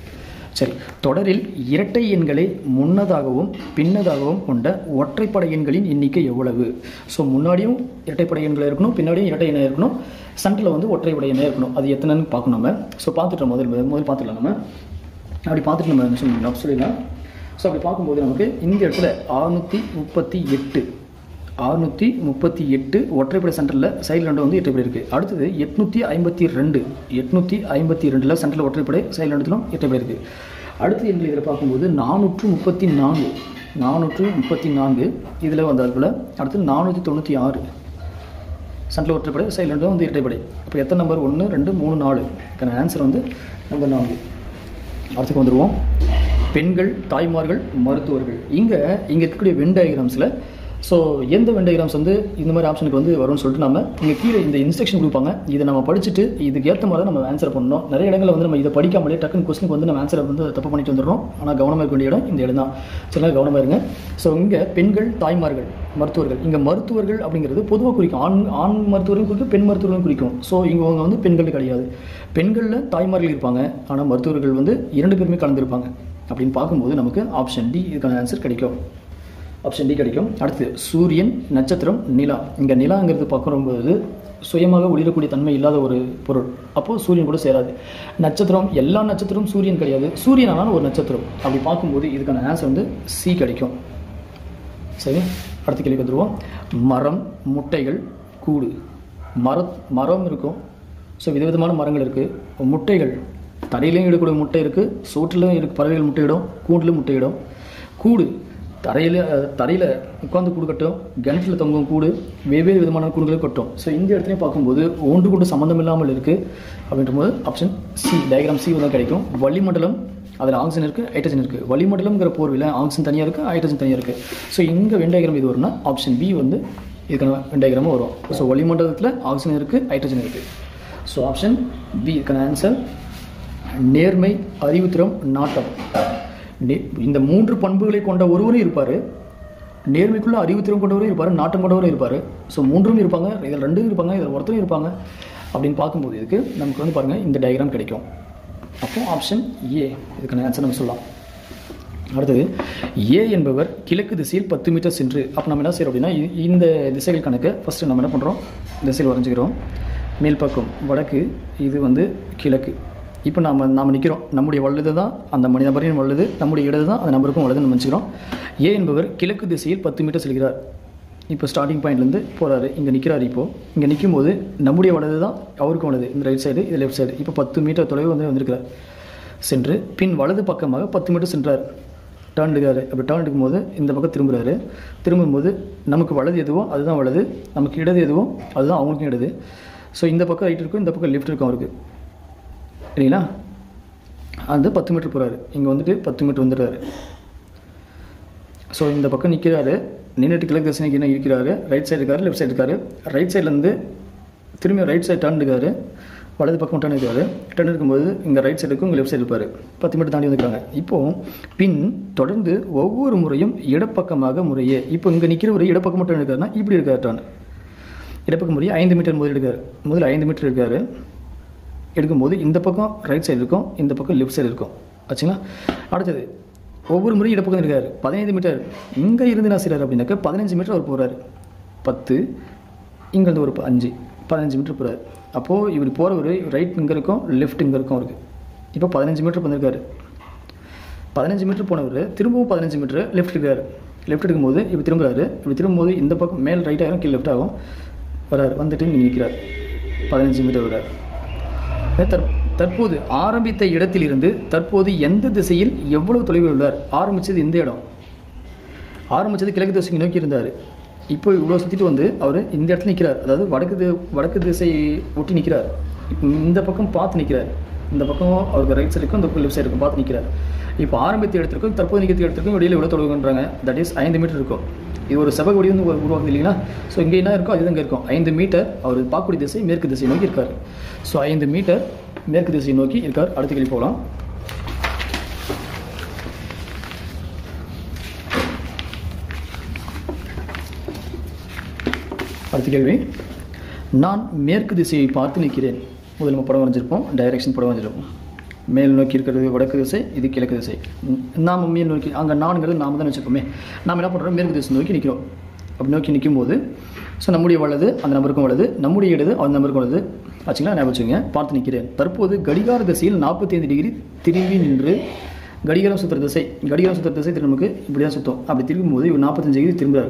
[SPEAKER 1] சரி தொடரில் இரட்டை எண்களை முன்னதாகவும் பின்னதாகவும் கொண்ட ஒற்றைப்படை எண்களின் எண்ணிக்கை எவ்வளவு ஸோ முன்னாடியும் இரட்டைப்படை எண்கள் இருக்கணும் பின்னாடியும் இரட்டை எண்ணெய் இருக்கணும் சென்டரில் வந்து ஒற்றைப்படை எண்ணெய் இருக்கணும் அது எத்தனைன்னு பார்க்கணும் நம்ம ஸோ பார்த்துட்டோம் முதல் முதல் பார்த்துக்கலாம் நம்ம அப்படி பார்த்துட்டு நம்ம என்ன சொல்லணும் சொல்லிடலாம் ஸோ அப்படி பார்க்கும்போது நமக்கு இந்த இடத்துல அறுநூற்றி முப்பத்தி எட்டு அறுநூற்றி முப்பத்தி எட்டு ஒற்றைப்படை சென்டரில் சைடில் ரெண்டு வந்து எட்டுப்படை இருக்குது அடுத்தது எட்நூற்றி ஐம்பத்தி ரெண்டு எட்நூற்றி ஐம்பத்தி ரெண்டில் சென்டரில் ஒற்றைப்படை சைடில் ரெண்டுத்திலும் எட்டுப்படை இருக்குது அடுத்து எண்கள் இதில் பார்க்கும்போது நானூற்று முப்பத்தி நான்கு நானூற்று முப்பத்தி நான்கு இதில் வந்தால் அடுத்து நானூற்றி தொண்ணூற்றி ஆறு சென்ட்ரல் ஒற்றைப்படை சைடில் ரெண்டு வந்து இரட்டைப்படை இப்போ எத்தனை நம்பர் ஒன்று ரெண்டு மூணு நாலு இதுக்கான ஆன்சர் வந்து நம்பர் நான்கு அடுத்துக்கு வந்துடுவோம் பெண்கள் தாய்மார்கள் மருத்துவர்கள் இங்கே இங்கே இருக்கக்கூடிய வென் டயக்ராம்ஸில் ஸோ எந்த வென் டயக்ராம்ஸ் வந்து இந்த மாதிரி ஆப்ஷனுக்கு வந்து வரும்னு சொல்லிட்டு நம்ம இங்கே கீழே இந்த இன்ஸ்ட்ரக்ஷன் கொடுப்பாங்க இதை நம்ம படிச்சுட்டு இதுக்கு ஏற்ற மாதிரி தான் நம்ம ஆன்சர் பண்ணணும் நிறைய இடங்களில் வந்து நம்ம இதை படிக்காமலே டக்குன்னு கொஸ்டினுக்கு வந்து நம்ம ஆன்சரை வந்து தப்பு பண்ணிட்டு வந்துடுறோம் ஆனால் கவனமாக இருக்க வேண்டிய இடம் இந்த இடம் தான் சரிங்களா கவனமாக இருங்க ஸோ இங்கே பெண்கள் தாய்மார்கள் மருத்துவர்கள் இங்கே மருத்துவர்கள் அப்படிங்கிறது பொதுவாக குறிக்கும் ஆண் ஆண் மருத்துவரையும் குறிக்கும் பெண் மருத்துவரையும் குறிக்கும் ஸோ இங்கே அவங்க வந்து பெண்கள் கிடையாது பெண்களில் தாய்மார்கள் இருப்பாங்க ஆனால் மருத்துவர்கள் வந்து இரண்டு பேருமே கலந்துருப்பாங்க அப்படின்னு பார்க்கும்போது நமக்கு ஆப்ஷன் டி இதுக்கான ஆன்சர் கிடைக்கும் ஆப்ஷன் டி கிடைக்கும் அடுத்து சூரியன் நட்சத்திரம் நிலா இங்கே நிலாங்கிறது பார்க்கும்போது சுயமாக ஒளிரக்கூடிய தன்மை இல்லாத ஒரு பொருள் அப்போது சூரியன் கூட சேராது நட்சத்திரம் எல்லா நட்சத்திரமும் சூரியன் கிடையாது சூரியன் ஆனாலும் ஒரு நட்சத்திரம் அப்படி பார்க்கும்போது இதுக்கான ஆன்சர் வந்து சி கிடைக்கும் சரி அடுத்த கேள்வி வந்துடுவோம் மரம் முட்டைகள் கூடு மர மரம் இருக்கும் ஸோ விதவிதமான மரங்கள் இருக்குது முட்டைகள் தரையிலையும் இடக்கூடிய முட்டை இருக்குது சோற்றிலும் இருக்கு பறவைகள் முட்டையிடும் கூண்டிலும் முட்டையிடும் கூடு தரையில் தரையில் உட்காந்து கூடு கட்டும் கிணற்றில் தொங்கும் கூடு வெவ்வேறு விதமான கூடுகளை கட்டும் ஸோ இந்த இடத்துலையும் பார்க்கும்போது ஒன்று கூட்டு சம்மந்தம் இல்லாமல் இருக்குது அப்படின்ற போது ஆப்ஷன் சி டயக்ராம் சி தான் கிடைக்கும் வளிமண்டலம் அதில் ஆக்சிஜன் இருக்குது ஹைட்ரஜன் இருக்குது வளிமண்டலம்ங்கிற போர்வில் ஆக்சிஜன் தனியாக இருக்குது ஹைட்ரஜன் தனியாக இருக்குது ஸோ இங்கே வெண்டாயிரம் இது வரும்னா ஆப்ஷன் பி வந்து இதுக்கான வெண்டாயிரமும் வரும் ஸோ வளிமண்டலத்தில் ஆக்சிஜன் இருக்குது ஹைட்ரஜன் இருக்குது ஸோ ஆப்ஷன் பி இதுக்கான ஆன்சர் நேர்மை அறிவுத்திறம் நாட்டம் நே- இந்த மூன்று பண்புகளை கொண்ட ஒருவரும் இருப்பார் நேர்மைக்குள்ள அறிவுத்திறம் கொண்டவரும் இருப்பார் நாட்டம் கொண்டவரும் இருப்பார் ஸோ மூன்றும் இருப்பாங்க இதில் ரெண்டும் இருப்பாங்க இதில் ஒருத்தரும் இருப்பாங்க அப்படின்னு பார்க்கும்போது இதுக்கு நமக்கு வந்து பாருங்கள் இந்த டயக்ராம் கிடைக்கும் அப்போ ஆப்ஷன் ஏ இதுக்கான ஆன்சர் நம்ம சொல்லலாம் அடுத்தது ஏ என்பவர் கிழக்கு திசையில் பத்து மீட்டர் சென்று அப்போ நம்ம என்ன செய்கிறோம் அப்படின்னா இ- இந்த திசைகள் கணக்கு ஃபஸ்ட்டு நம்ம என்ன பண்ணுறோம் திசையில் வரைஞ்சிக்கிறோம் மேல் பக்கம் வடக்கு இது வந்து கிழக்கு இப்போ நாம நாம் நிற்கிறோம் நம்முடைய வலது தான் அந்த மனித நபரின் வலது நம்முடைய இடது தான் அந்த நபருக்கும் வலது நம்ம வச்சுக்கிறோம் ஏ என்பவர் கிழக்கு திசையில் பத்து மீட்டர் செல்கிறார் இப்போ ஸ்டார்டிங் பாயிண்ட்லேருந்து போகிறாரு இங்கே நிற்கிறாரு இப்போது இங்கே நிற்கும் போது நம்முடைய வலது தான் அவருக்கும் வலது இந்த ரைட் சைடு இது லெஃப்ட் சைடு இப்போ பத்து மீட்டர் தொலைவு வந்து வந்திருக்கிறார் சென்று பின் வலது பக்கமாக பத்து மீட்டர் சென்றார் டேர்ன் எடுக்காரு அப்படி டேர்ன் எடுக்கும்போது இந்த பக்கம் திரும்புறாரு திரும்பும்போது நமக்கு வலது எதுவோ அதுதான் வலது நமக்கு இடது எதுவோ அதுதான் அவங்களுக்கும் இடது ஸோ இந்த பக்கம் ரைட் இருக்கும் இந்த பக்கம் லெஃப்ட் இருக்கும் அவருக்கு இல்லைங்களா அந்த பத்து மீட்டர் போகிறாரு இங்கே வந்துட்டு பத்து மீட்டர் வந்துடுறாரு ஸோ இந்த பக்கம் நிற்கிறாரு நின்றுட்டு கிழக்கு திசை நோக்கி இருக்கிறாரு ரைட் சைடு இருக்காரு லெஃப்ட் சைடு இருக்காரு ரைட் சைட்லேருந்து திரும்பி ரைட் சைடு டர்ன் எடுக்காரு வலது பக்கம் டர்ன் எடுக்காரு டர்ன் எடுக்கும்போது இங்கே ரைட் சைடுக்கும் இங்கே லெஃப்ட் சைடு இருப்பார் பத்து மீட்டர் தாண்டி வந்துருக்காங்க இப்போ பின் தொடர்ந்து ஒவ்வொரு முறையும் இடப்பக்கமாக முறையே இப்போ இங்கே நிற்கிற ஒரு இடப்பக்கம் டர்ன் எடுக்காருன்னா இப்படி இருக்காரு டர்ன் இடப்பக்கம் முறையே ஐந்து மீட்டர் முதல் எடுக்காரு முதல்ல ஐந்து மீட்டர் இருக்காரு எடுக்கும்போது இந்த பக்கம் ரைட் சைடு இருக்கும் இந்த பக்கம் லெஃப்ட் சைடு இருக்கும் ஆச்சுங்களா அடுத்தது ஒவ்வொரு முறையும் இடப்பக்கம் இருக்காரு பதினைந்து மீட்டர் இங்கே இருந்து என்ன செய்கிறார் அப்படின்னாக்க பதினஞ்சு மீட்டர் அவர் போகிறாரு பத்து இங்கேருந்து ஒரு ப- அஞ்சு பதினஞ்சு மீட்டர் போகிறாரு அப்போது இவர் போகிறவர் ரைட் இங்கே இருக்கும் லெஃப்ட் இங்கே இருக்கும் அவருக்கு இப்போ பதினஞ்சு மீட்டர் வந்திருக்காரு பதினஞ்சு மீட்டர் போனவர் திரும்பவும் பதினஞ்சு மீட்டர் லெஃப்ட் இருக்காரு லெஃப்ட் எடுக்கும்போது இப்படி திரும்புறாரு இப்படி திரும்பும்போது இந்த பக்கம் மேல் ரைட் ஆகும் கீழே லெஃப்ட் ஆகும் வராரு வந்துட்டு இங்கே நிற்கிறார் பதினஞ்சு மீட்டர் வராரு தற் தற்போது ஆரம்பித்த இடத்திலிருந்து தற்போது எந்த திசையில் எவ்வளவு தொலைவில் உள்ளார் ஆரம்பிச்சது எந்த இடம் ஆரம்பிச்சது கிழக்கு திசைக்கு நோக்கி இருந்தார் இப்போ இவ்வளோ சுற்றிட்டு வந்து அவர் இந்த இடத்துல நிற்கிறார் அதாவது வடக்கு தி- வடக்கு திசை ஒட்டி நிற்கிறார் இப்போ இந்த பக்கம் பார்த்து நிற்கிறார் இந்த பக்கம் அவருக்கு ரைட் சைடு இருக்கும் இந்த பக்கம் லெஃப்ட் சைடு இருக்கும் பார்த்து நிற்கிறார் இப்போ ஆரம்பித்த இடத்திற்கும் தற்போது நிற்கிற இடத்திற்கும் இடையில எவ்வளோ தொலைவுன்றாங்க தட் இஸ் ஐந்து மீட்டர் இருக்கும் இது ஒரு செவ்வக வடி வந்து உருவாக்குது இல்லைங்களா ஸோ இங்கே என்ன இருக்கோ அது இங்கே இருக்கும் ஐந்து மீட்டர் அவர் பார்க்கக்கூடிய திசை மேற்கு திசை நோக்கி இருக்கார் ஸோ ஐந்து மீட்டர் மேற்கு திசை நோக்கி இருக்கார் அடுத்த கேள்வி போகலாம் அடுத்த கேள்வி நான் மேற்கு திசையை பார்த்து நிற்கிறேன் முதல் நம்ம படம் வரைஞ்சிருப்போம் டைரக்ஷன் படம் வரைஞ்சிருப்போம் மேல் நோக்கி இருக்கிறது வடக்கு திசை இது கிழக்கு திசை ம், நாம மேல் நோக்கி அங்கே நான்கிறது நாம தான் வச்சுருப்போமே நாம் என்ன பண்ணுறோம் மேற்கு திசை நோக்கி நிற்கிறோம் அப்படி நோக்கி நிற்கும்போது ஸோ நம்முடைய வலது அந்த நபருக்கும் வலது நம்முடைய இடது அந்த நபருக்கும் வலது ஆச்சுங்களா ஞாபகம் வச்சுங்க பார்த்து நிற்கிறேன் தற்போது கடிகார திசையில் நாற்பத்தைந்து டிகிரி திரும்பி நின்று கடிகாரம் சுற்றுற திசை கடிகாரம் சுற்றுற திசை திரும்ப இப்படி தான் சுத்தம் அப்படி திரும்பும்போது இவர் நாற்பத்தஞ்சு டிகிரி திரும்புறாரு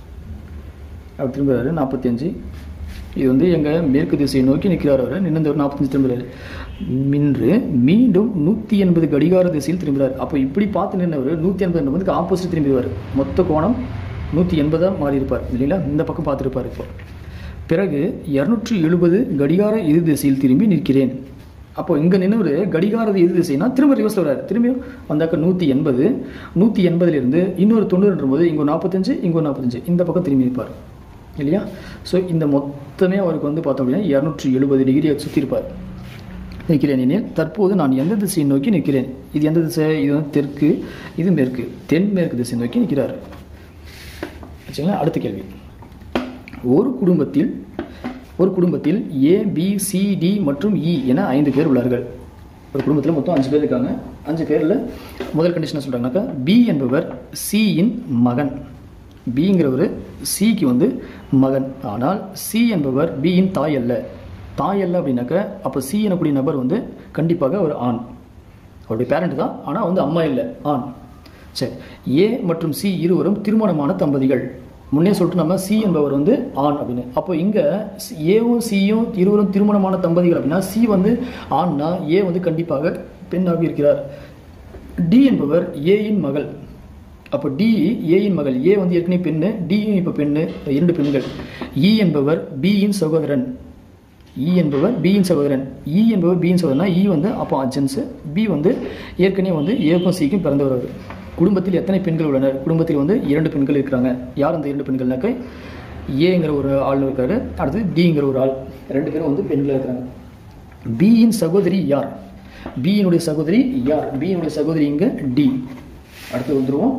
[SPEAKER 1] அவர் திரும்புறாரு நாற்பத்தஞ்சு இது வந்து எங்கள் மேற்கு திசையை நோக்கி நிற்கிறார் அவர் நின்று ஒரு நாற்பத்தஞ்சு திரும்புறாரு நின்று மீண்டும் நூற்றி எண்பது கடிகார திசையில் திரும்புறார் அப்போ இப்படி பார்த்து நின்றவர் நூற்றி எண்பது நம்பருக்கு ஆப்போசிட் திரும்பிடுவார் மொத்த கோணம் நூற்றி எண்பதாக மாறி இருப்பார் இல்லைங்களா இந்த பக்கம் பார்த்துருப்பார் இப்போ பிறகு இரநூற்றி எழுபது கடிகார எதிர் திசையில் திரும்பி நிற்கிறேன் அப்போ இங்கே நின்று கடிகார எதிர் திசைனா திரும்ப ரிவர்ஸில் வராரு திரும்பியும் வந்தாக்க நூற்றி எண்பது நூற்றி எண்பதுலேருந்து இன்னொரு தொண்ணூறுன்ற போது இங்கே நாற்பத்தஞ்சு இங்கே நாற்பத்தஞ்சு இந்த பக்கம் திரும்பி நிற்பார் இல்லையா ஸோ இந்த மொத்தமே அவருக்கு வந்து பார்த்தோம் அப்படின்னா இரநூற்றி எழுபது டிகிரியை சுற்றிருப்பார் நிற்கிறேன் எனில் தற்போது நான் எந்த திசையை நோக்கி நிற்கிறேன் இது எந்த திசை இது வந்து தெற்கு இது மேற்கு தென்மேற்கு திசை நோக்கி நிற்கிறார் வச்சுங்களா அடுத்த கேள்வி ஒரு குடும்பத்தில் ஒரு குடும்பத்தில் ஏ பி சி டி மற்றும் இ என ஐந்து பேர் உள்ளார்கள் ஒரு குடும்பத்தில் மொத்தம் அஞ்சு பேர் இருக்காங்க அஞ்சு பேரில் முதல் கண்டிஷன் சொல்கிறாங்கனாக்கா பி என்பவர் சியின் மகன் பிங்கிறவர் சிக்கு வந்து மகன் ஆனால் சி என்பவர் பியின் தாய் அல்ல தாய் அல்ல அப்படின்னாக்க அப்போ சி எனக்கூடிய நபர் வந்து கண்டிப்பாக ஒரு ஆண் அவருடைய பேரண்ட் தான் ஆனால் வந்து அம்மா இல்லை ஆண் சரி ஏ மற்றும் சி இருவரும் திருமணமான தம்பதிகள் முன்னே சொல்லிட்டு நம்ம சி என்பவர் வந்து ஆண் அப்படின்னு அப்போ இங்கே ஏவும் சியும் இருவரும் திருமணமான தம்பதிகள் அப்படின்னா சி வந்து ஆண்னா ஏ வந்து கண்டிப்பாக பெண்ணாக இருக்கிறார் டி என்பவர் ஏயின் மகள் அப்போ டி ஏயின் மகள் ஏ வந்து ஏற்கனவே பெண்ணு டியும் இப்போ பெண்ணு இரண்டு பெண்கள் இ என்பவர் பியின் சகோதரன் இ என்பவர் பியின் சகோதரன் இ என்பவர் பியின் சகோதரனா இ வந்து அப்போ அஜென்ஸு பி வந்து ஏற்கனவே வந்து ஏக்கும் சிக்கும் பிறந்தவர் அவர் குடும்பத்தில் எத்தனை பெண்கள் உள்ளனர் குடும்பத்தில் வந்து இரண்டு பெண்கள் இருக்கிறாங்க யார் அந்த இரண்டு பெண்கள்னாக்க ஏங்கிற ஒரு ஆள் இருக்காரு அடுத்து டிங்கிற ஒரு ஆள் ரெண்டு பேரும் வந்து பெண்கள் இருக்கிறாங்க பியின் சகோதரி யார் பியினுடைய சகோதரி யார் பியினுடைய சகோதரி இங்கே டி அடுத்து வந்துருவோம்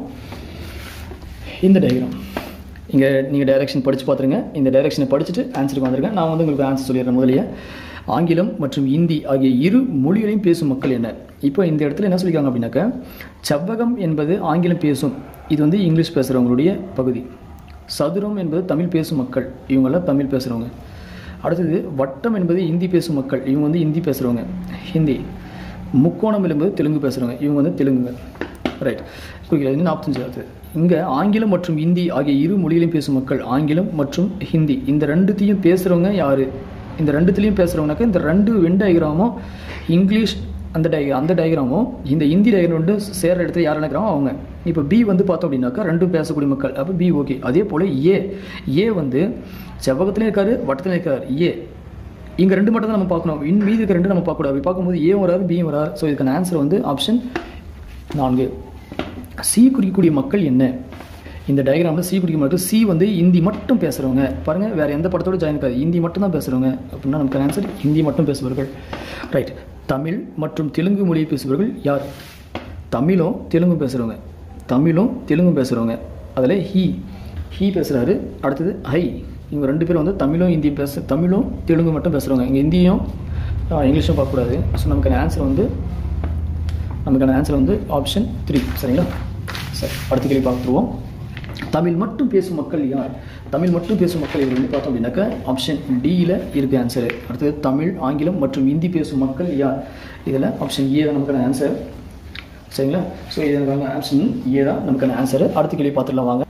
[SPEAKER 1] இந்த டயக்ராம் இங்கே நீங்கள் டைரக்ஷன் படித்து பார்த்துருங்க இந்த டைரக்ஷனை படிச்சுட்டு ஆன்சருக்கு வந்துருங்க நான் வந்து உங்களுக்கு ஆன்சர் சொல்லிடுறேன் முதலியே ஆங்கிலம் மற்றும் இந்தி ஆகிய இரு மொழிகளையும் பேசும் மக்கள் என்ன இப்போ இந்த இடத்துல என்ன சொல்லியிருக்காங்க அப்படின்னாக்கா செவ்வகம் என்பது ஆங்கிலம் பேசும் இது வந்து இங்கிலீஷ் பேசுகிறவங்களுடைய பகுதி சதுரம் என்பது தமிழ் பேசும் மக்கள் இவங்கெல்லாம் தமிழ் பேசுகிறவங்க அடுத்தது வட்டம் என்பது இந்தி பேசும் மக்கள் இவங்க வந்து இந்தி பேசுகிறவங்க ஹிந்தி முக்கோணம் என்பது தெலுங்கு பேசுகிறவங்க இவங்க வந்து தெலுங்குங்க ரைட் ஓகே இது நாற்பத்தஞ்சு அடுத்து இங்கே ஆங்கிலம் மற்றும் இந்தி ஆகிய இரு மொழிகளையும் பேசும் மக்கள் ஆங்கிலம் மற்றும் ஹிந்தி இந்த ரெண்டுத்தையும் பேசுகிறவங்க யார் இந்த ரெண்டுத்துலேயும் பேசுகிறவங்கனாக்கா இந்த ரெண்டு வென் டயக்ராமும் இங்கிலீஷ் அந்த டயக்ராம் அந்த டயக்ராமும் இந்த இந்தி டயக்ராம் வந்து சேர்ற இடத்துல யார் நினைக்கிறாங்க அவங்க இப்போ பி வந்து பார்த்தோம் அப்படின்னாக்கா ரெண்டும் பேசக்கூடிய மக்கள் அப்போ பி ஓகே அதே போல் ஏ ஏ வந்து செவ்வகத்துலேயும் இருக்காரு வட்டத்துலையும் இருக்காரு ஏ இங்கே ரெண்டு மட்டும் தான் நம்ம பார்க்கணும் இன் மீதி இருக்க ரெண்டு நம்ம பார்க்கக்கூடாது அப்படி பார்க்கும்போது ஏவும் வராது பியும் வராது ஸோ இதுக்கான ஆன்சர் வந்து ஆப்ஷன் நான்கு சி குறிக்கக்கூடிய மக்கள் என்ன இந்த டயக்ராமில் சி குறிக்கும் மக்கள் சி வந்து ஹிந்தி மட்டும் பேசுகிறவங்க பாருங்கள் வேறு எந்த படத்தோட ஜாயின் இருக்காது ஹிந்தி மட்டும் தான் பேசுகிறவங்க அப்படின்னா நமக்கு ஆன்சர் ஹிந்தி மட்டும் பேசுபவர்கள் ரைட் தமிழ் மற்றும் தெலுங்கு மொழியை பேசுபவர்கள் யார் தமிழும் தெலுங்கும் பேசுகிறவங்க தமிழும் தெலுங்கும் பேசுகிறவங்க அதில் ஹி ஹி பேசுகிறாரு அடுத்தது ஹை இவங்க ரெண்டு பேரும் வந்து தமிழும் ஹிந்தியும் பேச தமிழும் தெலுங்கு மட்டும் பேசுகிறவங்க இங்கே ஹிந்தியும் ஆ, இங்கிலீஷும் பார்க்கக்கூடாது ஸோ நமக்கான ஆன்சர் வந்து நமக்கான ஆன்சர் வந்து ஆப்ஷன் த்ரீ சரிங்களா சரி அடுத்த கேள்வி பார்த்துருவோம் தமிழ் மட்டும் பேசும் மக்கள் யார் தமிழ் மட்டும் பேசும் மக்கள் இது வந்து பார்த்தோம் அப்படின்னாக்கா ஆப்ஷன் டியில் இருக்கு ஆன்சர் அடுத்தது தமிழ் ஆங்கிலம் மற்றும் ஹிந்தி பேசும் மக்கள் யார் இதில் ஆப்ஷன் ஏ தான் நமக்கான ஆன்சர் சரிங்களா ஸோ இதற்கான ஆப்ஷன் ஏ தான் நமக்கான ஆன்சர் அடுத்த கேள்வி பார்த்துடலாம் வாங்க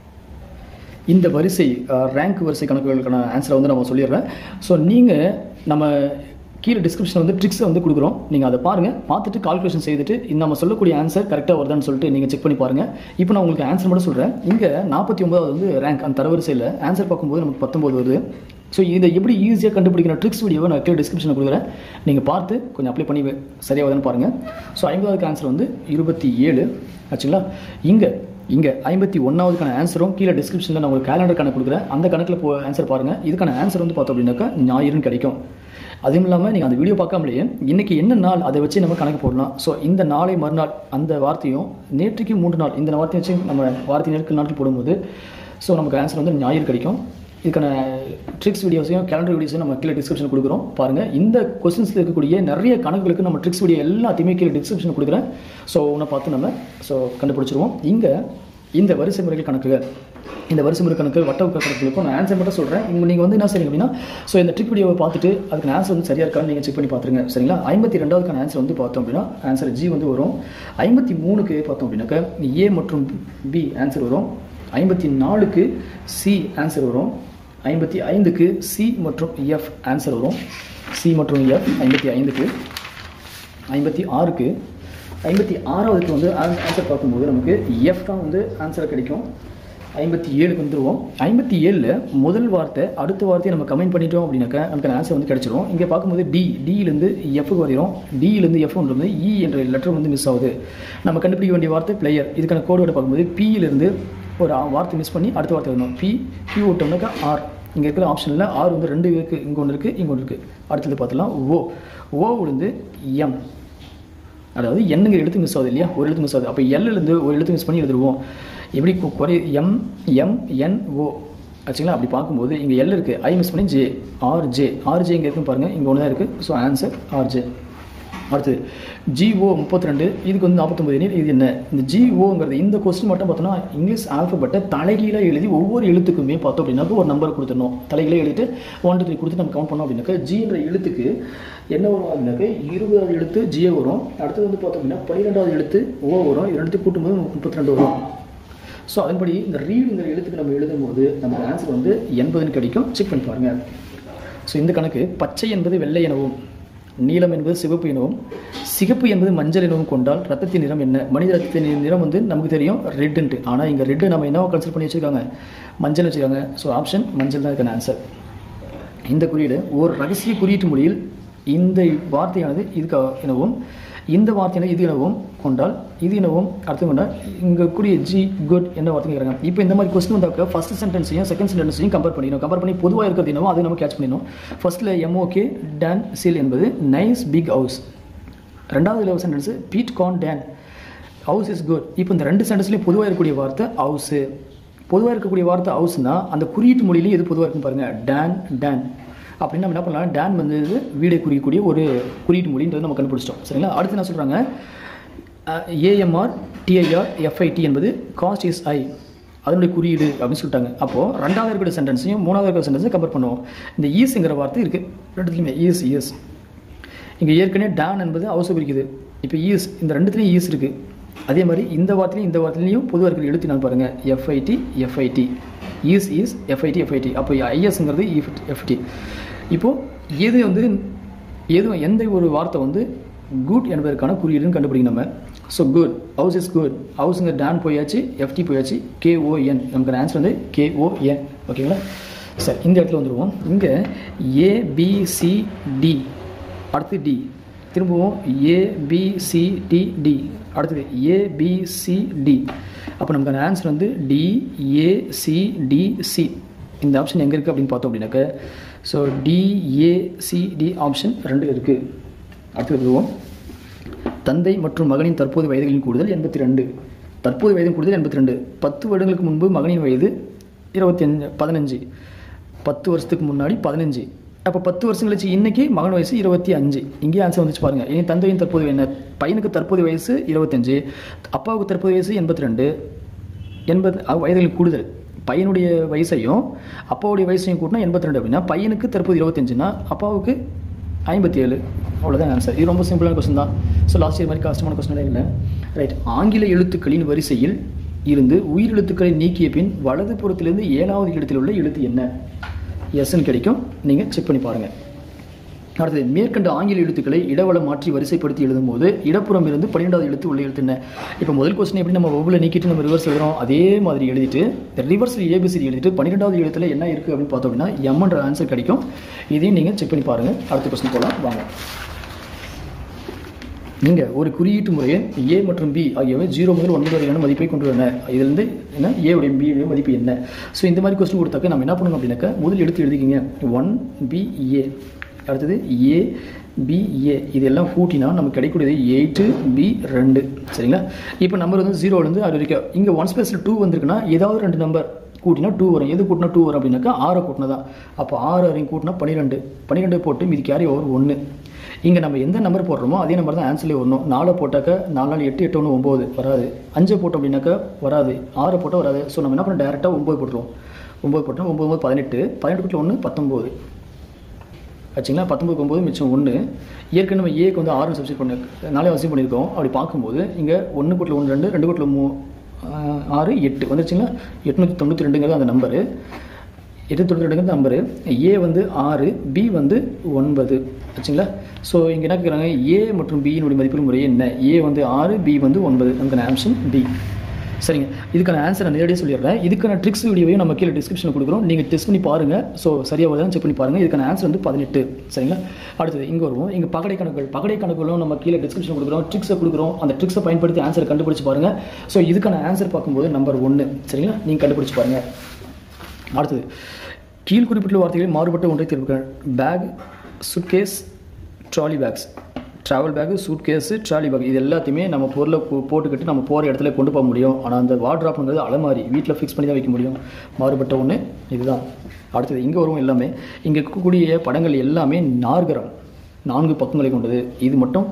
[SPEAKER 1] இந்த வரிசை ரேங்க் வரிசை கணக்குகளுக்கான ஆன்சரை வந்து நம்ம சொல்லிடுறேன் ஸோ நீங்கள் நம்ம கீழே டிஸ்கிரிப்ஷன் வந்து ட்ரிக்ஸை வந்து கொடுக்குறோம் நீங்கள் அதை பாருங்கள் பார்த்துட்டு கால்குலேஷன் செய்துட்டு இந்த நம்ம சொல்லக்கூடிய ஆன்சர் கரெக்டாக வருதான்னு சொல்லிட்டு நீங்கள் செக் பண்ணி பாருங்கள் இப்போ நான் உங்களுக்கு ஆன்சர் மட்டும் சொல்கிறேன் இங்கே நாற்பத்தி ஒன்பதாவது வந்து ரேங்க் அந்த தரவரிசையில் ஆன்சர் பார்க்கும்போது நமக்கு பத்தொம்போது வருது ஸோ இதை எப்படி ஈஸியாக கண்டுபிடிக்கிற ட்ரிக்ஸ் வீடியோவை நான் கீழே டிஸ்கிரிப்ஷனில் கொடுக்குறேன் நீங்கள் பார்த்து கொஞ்சம் அப்ளை பண்ணி சரியாக வருதுன்னு பாருங்கள் ஸோ ஐம்பதாவது ஆன்சர் வந்து இருபத்தி ஏழு ஆச்சுங்களா இங்கே இங்கே ஐம்பத்தி ஒன்றாவதுக்கான ஆன்சரும் கீழே டிஸ்கிரிப்ஷனில் நான் உங்களுக்கு கேலண்டர் கணக்கு கொடுக்குறேன் அந்த கணக்கில் போ ஆன்சர் பாருங்கள் இதுக்கான ஆன்சர் வந்து பார்த்தோம் அப்படின்னாக்கா ஞாயிறுன்னு கிடைக்கும் அதுவும் இல்லாமல் நீங்கள் அந்த வீடியோ பார்க்காமலேயே இன்றைக்கி என்ன நாள் அதை வச்சு நம்ம கணக்கு போடலாம் ஸோ இந்த நாளை மறுநாள் அந்த வார்த்தையும் நேற்றுக்கு மூன்று நாள் இந்த வார்த்தையை வச்சு நம்ம வார்த்தை நாட்கள் நாட்கள் போடும்போது ஸோ நமக்கு ஆன்சர் வந்து ஞாயிறு கிடைக்கும் இதுக்கான ட்ரிக்ஸ் வீடியோஸையும் கேலண்டர் வீடியோஸையும் நம்ம கீழே டிஸ்கிரிப்ஷன் கொடுக்குறோம் பாருங்கள் இந்த கொஸ்டின்ஸில் இருக்கக்கூடிய நிறைய கணக்குகளுக்கு நம்ம ட்ரிக்ஸ் வீடியோ எல்லாத்தையுமே கீழே டிஸ்கிரிப்ஷன் கொடுக்குறேன் ஸோ உன்னை பார்த்து நம்ம ஸோ கண்டுபிடிச்சிருவோம் இங்கே இந்த வரிசை முறைகள் கணக்குகள் இந்த வரிசை முறை கணக்கு வட்ட கணக்குகளுக்கும் நான் ஆன்சர் மட்டும் சொல்கிறேன் இங்கே நீங்கள் வந்து என்ன செய்யுங்க அப்படின்னா ஸோ இந்த ட்ரிக் வீடியோவை பார்த்துட்டு அதுக்கு ஆன்சர் வந்து சரியாக இருக்கான்னு நீங்கள் செக் பண்ணி பார்த்துருங்க சரிங்களா ஐம்பத்தி ரெண்டாவதுக்கான ஆன்சர் வந்து பார்த்தோம் அப்படின்னா ஆன்சர் ஜி வந்து வரும் ஐம்பத்தி மூணுக்கு பார்த்தோம் அப்படின்னாக்கா ஏ மற்றும் பி ஆன்சர் வரும் ஐம்பத்தி நாலுக்கு சி ஆன்சர் வரும் ஐம்பத்தி ஐந்துக்கு சி மற்றும் எஃப் ஆன்சர் வரும் சி மற்றும் எஃப் ஐம்பத்தி ஐந்துக்கு ஐம்பத்தி ஆறுக்கு ஐம்பத்தி ஆறாவதுக்கு வந்து ஆன்சர் பார்க்கும்போது நமக்கு எஃப் தான் வந்து ஆன்சர் கிடைக்கும் ஐம்பத்தி ஏழுக்கு வந்துருவோம் ஐம்பத்தி ஏழில் முதல் வார்த்தை அடுத்த வார்த்தையை நம்ம கமெண்ட் பண்ணிட்டோம் அப்படின்னாக்கா நமக்கு ஆன்சர் வந்து கிடைச்சிரும் இங்கே பார்க்கும்போது டி டியிலேருந்து எஃப்க்கு வரையும் டியிலேருந்து எஃப் வந்து இ என்ற லெட்டர் வந்து மிஸ் ஆகுது நம்ம கண்டுபிடிக்க வேண்டிய வார்த்தை பிளேயர் இதுக்கான கோடோட பார்க்கும்போது பியிலேருந்து ஒரு வார்த்தை மிஸ் பண்ணி அடுத்த வார்த்தை வரணும் பி பி விட்டோம்னாக்கா ஆர் இங்கே இருக்கிற ஆப்ஷனில் ஆர் வந்து ரெண்டு இருக்குது இங்கே ஒன்று இருக்குது இங்கே ஒன்று இருக்குது அடுத்தது பார்த்துலாம் ஓ ஓ விழுந்து எம் அதாவது எண்ணுங்கிற எழுத்து மிஸ் ஆகுது இல்லையா ஒரு எழுத்து மிஸ் ஆகுது அப்போ எல்லுலேருந்து ஒரு எழுத்து மிஸ் பண்ணி எழுதுருவோம் எப்படி கு- குறை எம் எம் என் ஓ ஆச்சுங்களா அப்படி பார்க்கும்போது இங்கே எல் இருக்குது ஐ மிஸ் பண்ணி J R J R J இங்கே இருக்குன்னு பாருங்கள் இங்கே ஒன்று தான் இருக்குது ஸோ ஆன்சர் ஆர் ஜே அடுத்தது ஜிஓ முப்பத்தி ரெண்டு இதுக்கு வந்து நாற்பத்தொம்பது எண்ணில் இது என்ன இந்த ஜிஓங்கிறது இந்த கொஸ்டின் மட்டும் பார்த்தோன்னா இங்கிலீஷ் ஆல்ஃபபெட்டை தலைகீழாக எழுதி ஒவ்வொரு எழுத்துக்குமே பார்த்தோம் அப்படின்னாக்க ஒரு நம்பர் கொடுத்துடணும் தலைகீழாக எழுதிட்டு ஒன் டூ த்ரீ கொடுத்து நம்ம கவுண்ட் பண்ணோம் அப்படின்னாக்க ஜின்ற எழுத்துக்கு என்ன வரும் அப்படின்னாக்க இருபதாவது எழுத்து ஜிஏ வரும் அடுத்தது வந்து பார்த்தோம் அப்படின்னா பன்னிரெண்டாவது எழுத்து ஓ வரும் இது ரெண்டுத்தையும் கூட்டும்போது முப்பத்தி ரெண்டு வரும் ஸோ அதன்படி இந்த ரீடுங்கிற எழுத்துக்கு நம்ம எழுதும்போது நமக்கு ஆன்சர் வந்து எண்பதுன்னு கிடைக்கும் செக் பண்ணி பாருங்கள் ஸோ இந்த கணக்கு பச்சை என்பது வெள்ளை எனவும் நீலம் என்பது சிவப்பு எனவும் சிகப்பு என்பது மஞ்சள் எனவும் கொண்டால் ரத்தத்தின் நிறம் என்ன மனித ரத்தத்தின் நிறம் வந்து நமக்கு தெரியும் ரெட்டுன்ட்டு ஆனால் இங்கே ரெட்டு நம்ம என்ன கன்சிடர் பண்ணி வச்சுருக்காங்க மஞ்சள் வச்சுருக்காங்க ஸோ ஆப்ஷன் மஞ்சள் தான் இதுக்கான ஆன்சர் இந்த குறியீடு ஒரு ரகசிய குறியீட்டு மொழியில் இந்த வார்த்தையானது இதுக்கு எனவும் இந்த வார்த்தையானது இது எனவும் கொண்டால் இது எனவும் அர்த்தம் கொண்டால் இங்கே கூடிய ஜி குட் என்ன வார்த்தை கேட்குறாங்க இப்போ இந்த மாதிரி கொஸ்டின் வந்தாக்க ஃபர்ஸ்ட் சென்டென்ஸையும் செகண்ட் சென்டென்ஸையும் கம்பேர் பண்ணிக்கணும் கம்பேர் பண்ணி பொதுவாக இருக்கிறது என்னவோ அதை நம்ம கேட்ச் பண்ணிடணும் ஃபர்ஸ்ட்டில் எம்ஓகே டன் சில் என்பது நைஸ் பிக் ஹவுஸ் ரெண்டாவது லெவல் சென்டென்ஸ் பீட் கான் டேன் ஹவுஸ் இஸ் குட் இப்போ இந்த ரெண்டு சென்டென்ஸ்லேயும் பொதுவாக இருக்கக்கூடிய வார்த்தை ஹவுஸு பொதுவாக இருக்கக்கூடிய வார்த்தை ஹவுஸ்னா அந்த குறியீட்டு மொழியிலேயே எது பொதுவாக இருக்கும் பாருங்கள் டேன் டேன் அப்படின்னு நம்ம என்ன பண்ணலாம் டேன் வந்து இது வீடை குறிக்கக்கூடிய ஒரு குறியீட்டு மொழின்றது நம்ம கண்டுபிடிச்சிட்டோம் சரிங்களா அடுத்து என்ன சொல்கிறாங்க ஏஎம்ஆர் டிஐஆர் எஃப்ஐடி என்பது காஸ்ட் இஸ் ஐ அதனுடைய குறியீடு அப்படின்னு சொல்லிட்டாங்க அப்போது ரெண்டாவது இருக்கிற சென்டென்ஸையும் மூணாவது இருக்கிற சென்டென்ஸையும் கம்பேர் பண்ணுவோம் இந்த ஈஸ்ங்கிற வார்த்தை இருக்குது ரெண்டுத்துலையுமே ஈஸ் ஈஸ் இங்கே ஏற்கனவே டான் என்பது ஹவுஸை குறிக்குது இப்போ ஈஸ் இந்த ரெண்டுத்துலேயும் ஈஸ் இருக்குது அதே மாதிரி இந்த வார்த்தையிலையும் இந்த வார்த்தையிலையும் பொதுவாக இருக்கிற எழுத்து நான் பாருங்கள் FID FID is is FID FID அப்போ ஐஎஸ்ங்கிறது எஃப்டி இப்போது எது வந்து எது எந்த ஒரு வார்த்தை வந்து குட் என்பதற்கான குறியீடுன்னு கண்டுபிடிக்கும் நம்ம so good house is good ஹவுஸுங்க டான் போயாச்சு எஃப்டி போயாச்சு கேஓஎன் நமக்கு ஆன்சர் வந்து கேஓஎன் ஓகேங்களா சரி இந்த இடத்துல வந்துடுவோம் இங்கே ஏபிசிடி அடுத்து டி திரும்பவும் ஏபிசிடிடி அடுத்தது ஏபிசிடி அப்போ நமக்கான ஆன்சர் வந்து டிஏசிடிசி இந்த ஆப்ஷன் எங்கே இருக்குது அப்படின்னு பார்த்தோம் அப்படின்னாக்க ஸோ டிஏசிடி ஆப்ஷன் ரெண்டு இருக்குது அடுத்து வருவோம் தந்தை மற்றும் மகனின் தற்போது வயதுகளின் கூடுதல் எண்பத்தி ரெண்டு தற்போது வயதின் கூடுதல் எண்பத்தி ரெண்டு பத்து வருடங்களுக்கு முன்பு மகனின் வயது இருபத்தி அஞ்சு பதினஞ்சு பத்து வருஷத்துக்கு முன்னாடி பதினஞ்சு அப்போ பத்து வருஷம் கழிச்சு இன்னைக்கு மகன் வயசு இருபத்தி அஞ்சு இங்கேயே ஆன்சர் வந்துச்சு பாருங்க இனி தந்தையின் தற்போது என்ன பையனுக்கு தற்போது வயசு இருபத்தஞ்சு அப்பாவுக்கு தற்போது வயசு எண்பத்தி ரெண்டு எண்பது அ- வயதுகளின் கூடுதல் பையனுடைய வயசையும் அப்பாவுடைய வயசையும் கூட்டினா எண்பத்தி ரெண்டு அப்படின்னா பையனுக்கு தற்போது இருபத்தஞ்சுனா அப்பாவுக்கு ஐம்பத்தி ஏழு அவ்வளோதான் ஆன்சர் இது ரொம்ப சிம்பிளான கொஸ்டின் தான் ஸோ லாஸ்ட் இயர் மாதிரி கஷ்டமான கொஸ்டின் இல்லை ரைட் ஆங்கில எழுத்துக்களின் வரிசையில் இருந்து உயிர் எழுத்துக்களை நீக்கிய பின் வலது புறத்திலிருந்து ஏழாவது இடத்தில் உள்ள எழுத்து என்ன எஸ்ன்னு கிடைக்கும் நீங்கள் செக் பண்ணி பாருங்கள் அடுத்தது மேற்கண்ட ஆங்கில எழுத்துக்களை இடவள மாற்றி வரிசைப்படுத்தி எழுதும் போது இடப்புறம் இருந்து பன்னிரெண்டாவது எழுத்து உள்ள எழுத்து என்ன இப்போ முதல் கொஸ்டின் எப்படி நம்ம ஒவ்வொரு நீக்கிட்டு நம்ம ரிவர்ஸ் எழுதுறோம் அதே மாதிரி எழுதிட்டு ரிவர்ஸ் ஏபிசிடி எழுதிட்டு பன்னிரெண்டாவது எழுத்துல என்ன இருக்குது அப்படின்னு பார்த்தோம் அப்படின்னா எம்ன்ற ஆன்சர் கிடைக்கும் இதையும் நீங்கள் செக் பண்ணி பாருங்கள் அடுத்த கொஸ்டின் போகலாம் வாங்க நீங்கள் ஒரு குறியீட்டு முறையை ஏ மற்றும் பி ஆகியவை ஜீரோ முதல் ஒன்பது வரையான மதிப்பை கொண்டு வரன இதுலேருந்து என்ன ஏ உடைய பி உடைய மதிப்பு என்ன ஸோ இந்த மாதிரி கொஸ்டின் கொடுத்தாக்க நம்ம என்ன பண்ணணும் அப்படின்னாக்கா முதல் எடுத்து எழுதிக்கிங்க ஒன் பி ஏ அடுத்தது ஏ பி ஏ இதெல்லாம் கூட்டினா நமக்கு கிடைக்கக்கூடியது எயிட்டு பி ரெண்டு சரிங்களா இப்போ நம்பர் வந்து ஜீரோலேருந்து அது வரைக்கும் இங்கே ஒன் ஸ்பேஸில் டூ வந்திருக்குன்னா ஏதாவது ரெண்டு நம்பர் கூட்டினா டூ வரும் எது கூட்டினா டூ வரும் அப்படின்னாக்கா ஆறை கூட்டினா தான் அப்போ ஆறு வரையும் கூட்டினா பன்னிரெண்டு பன்னிரெண்டு போட்டு மீதி கேரி ஓவர் ஒன்று இங்கே நம்ம எந்த நம்பர் போடுறோமோ அதே நம்பர் தான் ஆன்சர்லேயே வரணும் நாலை போட்டாக்க நாலு நாள் எட்டு எட்டு ஒன்று ஒம்பது வராது அஞ்சு போட்டோம் அப்படின்னாக்கா வராது ஆறு போட்டால் வராது ஸோ நம்ம என்ன பண்ணோம் டேரெக்டாக ஒம்பது போட்டுருவோம் ஒம்பது போட்டோம் ஒம்பது ஒம்பது பதினெட்டு பதினெட்டு கூட்டில் ஒன்று பத்தொம்போது ஆச்சுங்களா பத்தொம்பதுக்கு ஒம்பது மிச்சம் ஒன்று ஏற்கனவே நம்ம ஏக்கு வந்து ஆறு சப்ஸ்டிட் பண்ணி நாலே அவசியம் பண்ணியிருக்கோம் அப்படி பார்க்கும்போது இங்கே ஒன்று கூட்டில் ஒன்று ரெண்டு ரெண்டு கூட்டில் மூ ஆஹ், ஆறு எட்டு வந்துருச்சுங்களா எட்நூற்றி தொண்ணூற்றி ரெண்டுங்கிறது அந்த நம்பரு எட்டு தொண்ணூற்றி ரெண்டுங்கிறது நம்பரு ஏ வந்து ஆறு பி வந்து ஒன்பது ஆச்சுங்களா ஸோ இங்கே என்ன கேட்குறாங்க ஏ மற்றும் பியினுடைய மதிப்பீடு முறை என்ன ஏ வந்து ஆறு பி வந்து ஒன்பது நமக்கான ஆப்ஷன் பி சரிங்க இதுக்கான ஆன்சர் நான் நேரடியாக சொல்லிடுறேன் இதுக்கான ட்ரிக்ஸ் வீடியோவையும் நம்ம கீழே டிஸ்கிரிப்ஷனில் கொடுக்குறோம் நீங்கள் டெஸ்ட் பண்ணி பாருங்கள் ஸோ சரியாக வருதான்னு செக் பண்ணி பாருங்கள் இதுக்கான ஆன்சர் வந்து பதினெட்டு சரிங்களா அடுத்தது இங்கே வருவோம் இங்கே பகடை கணக்குகள் பகடை கணக்குகளும் நம்ம கீழே டிஸ்கிரிப்ஷன் கொடுக்குறோம் ட்ரிக்ஸை கொடுக்குறோம் அந்த ட்ரிக்ஸை பயன்படுத்தி ஆன்சர் கண்டுபிடிச்சு பாருங்கள் ஸோ இதுக்கான ஆன்சர் பார்க்கும்போது நம்பர் ஒன்று சரிங்களா நீங்கள் கண்டுபிடிச்சு பாருங்கள் அடுத்தது கீழ் குறிப்பிட்ட வார்த்தைகளில் மாறுபட்ட ஒன்றை தேர்வுகள் bag suitcase trolley bags travel bag suitcase trolley bag இது எல்லாத்தையுமே நம்ம பொருளை போ- போட்டுக்கிட்டு நம்ம போகிற இடத்துல கொண்டு போக முடியும் ஆனால் அந்த வார்ட்ராப்ங்கிறது அலமாரி வீட்டில் ஃபிக்ஸ் பண்ணி தான் வைக்க முடியும் மாறுபட்ட ஒன்று இதுதான் அடுத்தது இங்கே வரும் எல்லாமே இங்கே இருக்கக்கூடிய படங்கள் எல்லாமே நாற்கரம் நான்கு பக்கங்களை கொண்டது இது மட்டும்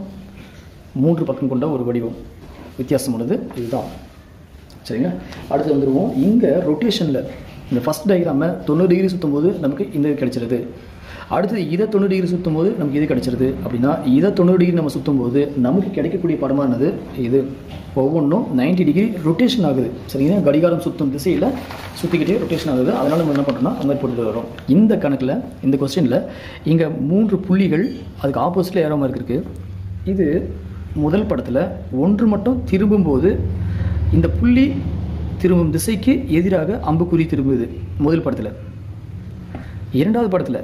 [SPEAKER 1] மூன்று பக்கம் கொண்ட ஒரு வடிவம் வித்தியாசமானது இதுதான் சரிங்க அடுத்து வந்துடுவோம் இங்கே ரொட்டேஷனில் இந்த ஃபஸ்ட் டயக்ராமை தொண்ணூறு டிகிரி சுற்றும் போது நமக்கு இந்த இது கிடைச்சிருது அடுத்தது இதை தொண்ணூறு டிகிரி சுற்றும் போது நமக்கு இது கிடைச்சிருது அப்படின்னா இதை தொண்ணூறு டிகிரி நம்ம சுற்றும் போது நமக்கு கிடைக்கக்கூடிய படமானது இது ஒவ்வொன்றும் 90 டிகிரி ரொட்டேஷன் ஆகுது சரிங்களா கடிகாரம் சுற்றும் திசையில் சுற்றிக்கிட்டே ரொட்டேஷன் ஆகுது அதனால் நம்ம என்ன பண்ணுறோம்னா அந்த மாதிரி போட்டுட்டு வரோம் இந்த கணக்கில் இந்த கொஸ்டினில் இங்கே மூன்று புள்ளிகள் அதுக்கு ஆப்போசிட்டில் ஏற மாதிரி இருக்குது இது முதல் படத்தில் ஒன்று மட்டும் திரும்பும்போது இந்த புள்ளி திரும்பும் திசைக்கு எதிராக அம்புக்குறி திரும்புது முதல் படத்தில் இரண்டாவது படத்தில்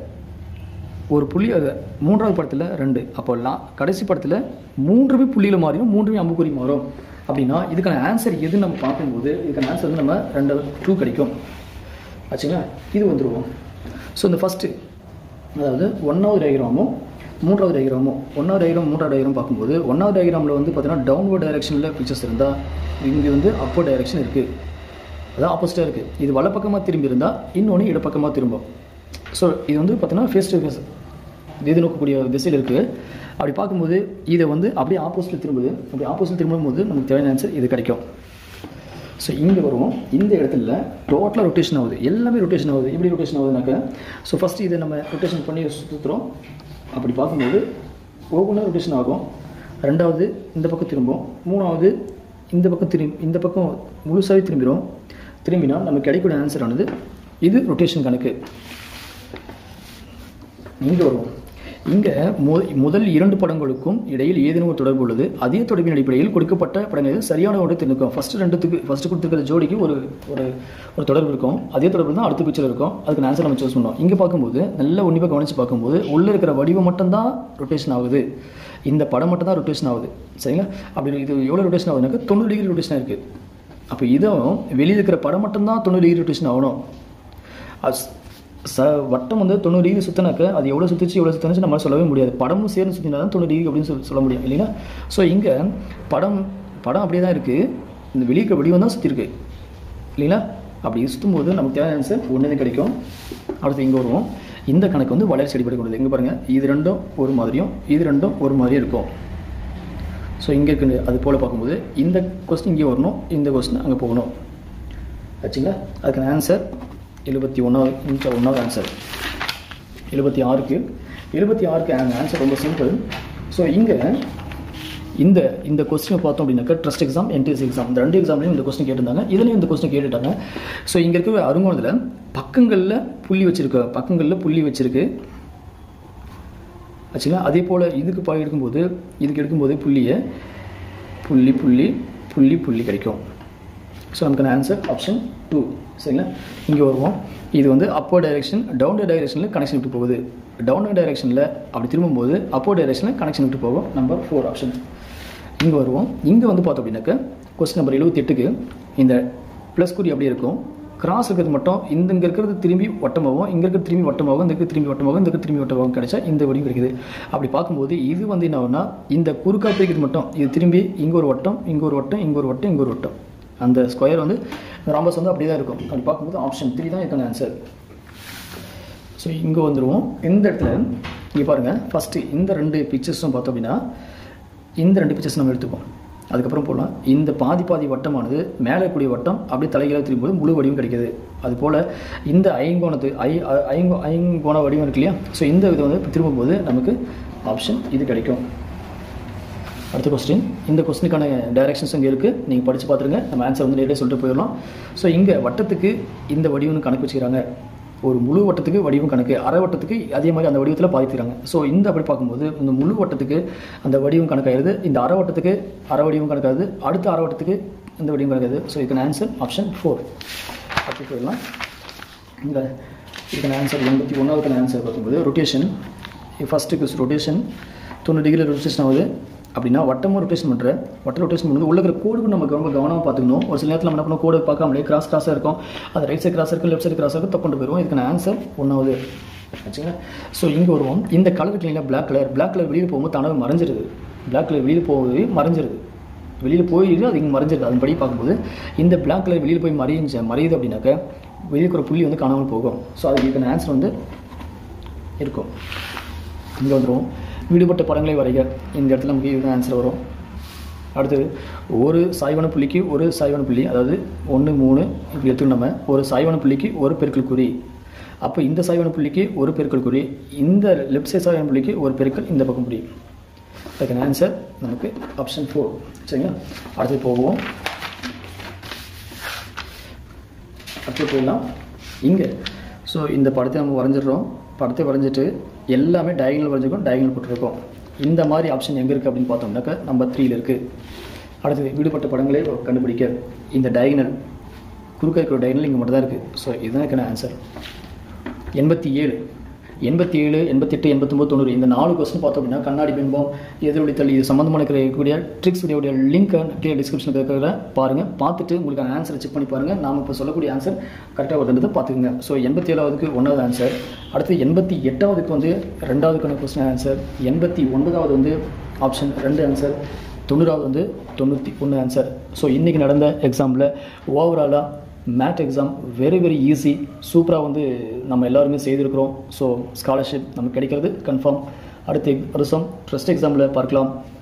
[SPEAKER 1] ஒரு புள்ளி அது மூன்றாவது படத்தில் ரெண்டு அப்போ லா கடைசி படத்தில் மூன்றுமே புள்ளியில் மாறியும் மூன்றுமே அம்புக்குறி மாறும் அப்படின்னா இதுக்கான ஆன்சர் எதுன்னு நம்ம பார்க்கும்போது இதுக்கான ஆன்சர் வந்து நம்ம ரெண்டு டூ கிடைக்கும் ஆச்சுங்களா இது வந்துருவோம் ஸோ இந்த ஃபஸ்ட்டு அதாவது ஒன்றாவது டயக்ராமும் மூன்றாவது டயக்ராமும் ஒன்றாவது டயக்ராம் மூன்றாவது டயக்ராம் பார்க்கும்போது ஒன்றாவது டயக்ராமில் வந்து பார்த்தீங்கன்னா டவுன்வர்ட் டைரெக்ஷனில் ஃபீச்சர்ஸ் இருந்தால் இங்கே வந்து அப்பர் டைரெக்ஷன் இருக்குது அதான் ஆப்போசிட்டாக இருக்குது இது வலப்பக்கமாக திரும்பி இருந்தால் இன்னொன்று இடப்பக்கமாக திரும்பும் ஸோ இது வந்து பார்த்தீங்கன்னா ஃபேஸ் டு ஃபேஸ் எது நோக்கக்கூடிய திசையில் இருக்குது அப்படி பார்க்கும்போது இதை வந்து அப்படியே ஆப்போசிட்டில் திரும்புது அப்படி ஆப்போசிட் திரும்பும்போது நமக்கு தேவையான ஆன்சர் இது கிடைக்கும் ஸோ இங்கே வருவோம் இந்த இடத்துல டோட்டலாக ரொட்டேஷன் ஆகுது எல்லாமே ரொட்டேஷன் ஆகுது எப்படி ரொட்டேஷன் ஆகுதுனாக்கா ஸோ ஃபஸ்ட்டு இதை நம்ம ரொட்டேஷன் பண்ணி சுற்றுறோம் அப்படி பார்க்கும்போது ஒவ்வொன்றும் ரொட்டேஷன் ஆகும் ரெண்டாவது இந்த பக்கம் திரும்பும் மூணாவது இந்த பக்கம் திரும்பி இந்த பக்கம் முழுசாகவே திரும்பிடும் திரும்பினா நமக்கு கிடைக்கக்கூடிய ஆன்சர் ஆனது இது ரொட்டேஷன் கணக்கு இங்கே வருவோம் இங்கே மு முதல் இரண்டு படங்களுக்கும் இடையில் ஏதேனும் ஒரு தொடர்பு உள்ளது அதே தொடர்பின் அடிப்படையில் கொடுக்கப்பட்ட படங்களில் சரியான ஒன்று தெரிஞ்சுக்கும் ஃபர்ஸ்ட் ரெண்டுத்துக்கு ஃபர்ஸ்ட் கொடுத்துருக்கிற ஜோடிக்கு ஒரு ஒரு ஒரு தொடர்பு இருக்கும் அதே தொடர்பு தான் அடுத்த பிக்சர் இருக்கும் அதுக்கு ஆன்சர் நம்ம சூஸ் பண்ணோம் இங்கே பார்க்கும்போது நல்ல உன்னிப்பாக கவனித்து பார்க்கும்போது உள்ளே இருக்கிற வடிவம் மட்டும்தான் ரொட்டேஷன் ஆகுது இந்த படம் மட்டும் தான் ரொட்டேஷன் ஆகுது சரிங்களா அப்படி இது எவ்வளோ ரொட்டேஷன் ஆகுதுனாக்கா தொண்ணூறு டிகிரி ரொட்டேஷன் இருக்குது அப்போ இதுவும் வெளியில் இருக்கிற படம் மட்டும்தான் தொண்ணூறு டிகிரி ரொட்டேஷன் ஆகணும் அது ச வட்டம் வந்து தொண்ணூறு டிகிரி சுற்றினாக்க அது எவ்வளோ சுற்றிச்சு எவ்வளோ சுற்றினுச்சு நம்மளால் சொல்லவே முடியாது படமும் சேர்ந்து சுற்றினா தான் தொண்ணூறு டிகிரி அப்படின்னு சொல்லி சொல்ல முடியும் இல்லைங்களா ஸோ இங்கே படம் படம் அப்படியே தான் இருக்குது இந்த வெளியே இருக்கிற வடிவம் தான் சுற்றிருக்கு இல்லைங்களா அப்படி சுற்றும் போது நமக்கு தேவையான ஆன்சர் ஒன்று தான் கிடைக்கும் அடுத்து இங்கே வருவோம் இந்த கணக்கு வந்து வளர்ச்சி அடிப்படை கொண்டது இங்கே பாருங்கள் இது ரெண்டும் ஒரு மாதிரியும் இது ரெண்டும் ஒரு மாதிரியும் இருக்கும் ஸோ இங்கே இருக்கு அது போல் பார்க்கும்போது இந்த கொஸ்டின் இங்கே வரணும் இந்த கொஸ்டின் அங்கே போகணும் ஆச்சுங்களா அதுக்கான ஆன்சர் எழுபத்தி ஒன்றாவது இந்த ஒன்றாவது ஆன்சர் எழுபத்தி ஆறுக்கு எழுபத்தி ஆறுக்கு ஆன்சர் ரொம்ப சிம்பிள் ஸோ இங்கே இந்த இந்த கொஸ்டினை பார்த்தோம் அப்படின்னாக்கா ட்ரஸ்ட் எக்ஸாம் என்டிஎஸ் எக்ஸாம் இந்த ரெண்டு எக்ஸாம்லையும் இந்த கொஸ்டின் கேட்டிருந்தாங்க இதுலேயும் இந்த கொஸ்டின் கேட்டுட்டாங்க ஸோ இங்கே இருக்க அருங்கோணத்தில் பக்கங்களில் புள்ளி வச்சிருக்கு பக்கங்களில் புள்ளி வச்சிருக்கு ஆச்சுங்களா அதே போல் இதுக்கு பா எடுக்கும்போது இதுக்கு எடுக்கும்போது புள்ளியை புள்ளி புள்ளி புள்ளி புள்ளி கிடைக்கும் ஸோ நமக்கான ஆன்சர் ஆப்ஷன் டூ சரிங்களா இங்கே வருவோம் இது வந்து அப்போ டைரெக்ஷன் டவுன் டைரெக்ஷனில் கனெக்ஷன் விட்டு போகுது டவுன் டைரெக்ஷனில் அப்படி திரும்பும்போது அப்போ டைரெக்ஷனில் கனெக்ஷன் விட்டு போகும் நம்பர் ஃபோர் ஆப்ஷன் இங்கே வருவோம் இங்கே வந்து பார்த்தோம் அப்படின்னாக்க கொஸ்டின் நம்பர் எழுபத்தெட்டுக்கு இந்த ப்ளஸ் குறி அப்படியே இருக்கும் கிராஸ் இருக்கிறது மட்டும் இந்த இங்கே இருக்கிறது திரும்பி வட்டமாகவும் இங்கே இருக்கிறது திரும்பி வட்டமாகவும் இந்த இருக்கிறது திரும்பி வட்டமாகவும் இந்த இருக்கிறது திரும்பி வட்டமாகவும் கிடைச்சா இந்த வடிவம் கிடைக்குது அப்படி பார்க்கும்போது இது வந்து என்ன ஆகும்னா இந்த குறுக்கா பிரிக்கிறது மட்டும் இது திரும்பி இங்கே ஒரு வட்டம் இங்கே ஒரு வட்டம் இங்கே ஒரு வட்டம் இங்கே ஒரு வட்டம் அந்த ஸ்கொயர் வந்து ராம்பஸ் வந்து அப்படியே தான் இருக்கும் அப்படி பார்க்கும்போது ஆப்ஷன் த்ரீ தான் இதுக்கான ஆன்சர் ஸோ இங்கே வந்துடுவோம் இந்த இடத்துல இங்கே பாருங்கள் ஃபஸ்ட்டு இந்த ரெண்டு பிக்சர்ஸும் பார்த்தோம் அப்படின்னா இந்த ரெண்டு பிக்சர்ஸ் நம்ம எடுத்துப்போம் அதுக்கப்புறம் போடலாம் இந்த பாதி பாதி வட்டமானது மேலே கூடிய வட்டம் அப்படியே தலைகீழாக திரும்பும்போது முழு வடிவம் கிடைக்குது அதுபோல் இந்த ஐங்கோணத்து ஐ ஐங்கோ ஐங்கோண வடிவம் இருக்கு இல்லையா ஸோ இந்த இது வந்து திரும்பும்போது நமக்கு ஆப்ஷன் இது கிடைக்கும் அடுத்த கொஸ்டின் இந்த கொஸ்டினுக்கான டைரக்ஷன்ஸ் இங்கே இருக்குது நீங்கள் படித்து பார்த்துருங்க நம்ம ஆன்சர் வந்து நேரடியாக சொல்லிட்டு போயிடலாம் ஸோ இங்கே வட்டத்துக்கு இந்த வடிவம்னு கணக்கு வச்சுக்கிறாங்க ஒரு முழு வட்டத்துக்கு வடிவம் கணக்கு அரை வட்டத்துக்கு அதே மாதிரி அந்த வடிவத்தில் பாதிக்கிறாங்க ஸோ இந்த அப்படி பார்க்கும்போது இந்த முழு வட்டத்துக்கு அந்த வடிவம் கணக்காயிருது இந்த அரை வட்டத்துக்கு அரை வடிவம் கணக்காகுது அடுத்த அரை வட்டத்துக்கு இந்த வடிவம் கணக்காகுது ஸோ இதுக்கான ஆன்சர் ஆப்ஷன் ஃபோர் அப்படி போயிடலாம் இந்த இதுக்கான ஆன்சர் எண்பத்தி ஒன்றாவதுக்கான ஆன்சர் பார்க்கும்போது ரொட்டேஷன் ஃபஸ்ட்டுக்கு ரொட்டேஷன் தொண்ணூறு டிகிரி ரொட்டேஷன் ஆகுது அப்படின்னா வட்டமும் ரொட்டேஷன் பண்ணுற வட்ட ரொட்டேஷன் பண்ணும்போது உள்ள இருக்கிற கோடுக்கு நம்ம ரொம்ப கவனமாக பார்த்துக்கணும் ஒரு சில நேரத்தில் நம்ம என்ன பண்ணணும் கோடு பார்க்காமலே கிராஸ் கிராஸாக இருக்கும் அது ரைட் சைடு கிராஸ் இருக்கும் லெஃப்ட் சைடு கிராஸ் இருக்கும் தப்பு போயிடுவோம் இதுக்கான ஆன்சர் ஒன்றாவது ஆச்சுங்களா ஸோ இங்கே வருவோம் இந்த கலர் இல்லைங்களா பிளாக் கலர் பிளாக் கலர் வெளியில் போகும்போது தானாக மறைஞ்சிருது பிளாக் கலர் வெளியில் போகுது மறைஞ்சிருது வெளியில் போயிடுது அது இங்கே மறைஞ்சிருது அதன்படி பார்க்கும்போது இந்த பிளாக் கலர் வெளியில் போய் மறைஞ்ச மறையுது அப்படின்னாக்க வெளியே இருக்கிற புள்ளி வந்து காணாமல் போகும் ஸோ அதுக்கு இதுக்கான ஆன்சர் வந்து இருக்கும் இங்கே வந்துடும் விடுபட்ட படங்களை வரைக இந்த இடத்துல நமக்கு இதுதான் ஆன்சர் வரும் அடுத்தது ஒரு சாய்வான புள்ளிக்கு ஒரு சாய்வான புள்ளி அதாவது ஒன்று மூணு இப்படி எடுத்துக்கணும் நம்ம ஒரு சாய்வான புள்ளிக்கு ஒரு பெருக்கல் குறி அப்போ இந்த சாய்வான புள்ளிக்கு ஒரு பெருக்கல் குறி இந்த லெஃப்ட் சைட் சாய்வான புள்ளிக்கு ஒரு பெருக்கல் இந்த பக்கம் புள்ளி அதுக்கான ஆன்சர் நமக்கு ஆப்ஷன் ஃபோர் சரிங்களா அடுத்து போவோம் அடுத்து போயிடலாம் இங்கே ஸோ இந்த படத்தை நம்ம வரைஞ்சிடுறோம் படத்தை வரைஞ்சிட்டு எல்லாமே டயகனல் வரைஞ்சிருக்கோம் டயகனல் போட்டிருக்கோம் இந்த மாதிரி ஆப்ஷன் எங்கே இருக்குது அப்படின்னு பார்த்தோம்னாக்கா நம்பர் த்ரீல இருக்குது அடுத்தது விடுபட்ட படங்களே கண்டுபிடிக்க இந்த டயகனல் குறுக்க இருக்கிற டயகனல் இங்கே மட்டும் தான் இருக்குது ஸோ இதுதான் இதுக்கான ஆன்சர் எண்பத்தி ஏழு எண்பத்தி ஏழு எண்பத்தெட்டு எண்பத்தொம்பது தொண்ணூறு இந்த நாலு கொஸ்டின் பார்த்தோம் அப்படின்னா கண்ணாடி பிம்பம் எதிரொலித்தல் இது சம்மந்தமான இருக்கக்கூடிய ட்ரிக்ஸ் வீடியோடைய லிங்க்கை கீழே டிஸ்கிரிப்ஷனில் இருக்கிறத பாருங்கள் பார்த்துட்டு உங்களுக்கான ஆன்சரை செக் பண்ணி பாருங்கள் நாம் இப்போ சொல்லக்கூடிய ஆன்சர் கரெக்டாக வருதுன்றதை பார்த்துக்குங்க ஸோ எண்பத்தி ஏழாவதுக்கு ஒன்றாவது ஆன்சர் அடுத்து எண்பத்தி எட்டாவதுக்கு வந்து ரெண்டாவதுக்கான கொஸ்டின் ஆன்சர் எண்பத்தி ஒன்பதாவது வந்து ஆப்ஷன் ரெண்டு ஆன்சர் தொண்ணூறாவது வந்து தொண்ணூற்றி ஒன்று ஆன்சர் ஸோ இன்றைக்கி நடந்த எக்ஸாமில் ஓவராலாக math exam very very easy சூப்பராக வந்து நம்ம எல்லாருமே செய்திருக்கிறோம் ஸோ ஸ்காலர்ஷிப் நமக்கு கிடைக்கிறது கன்ஃபார்ம் அடுத்த வருஷம் ட்ரஸ்ட் எக்ஸாமில் பார்க்கலாம்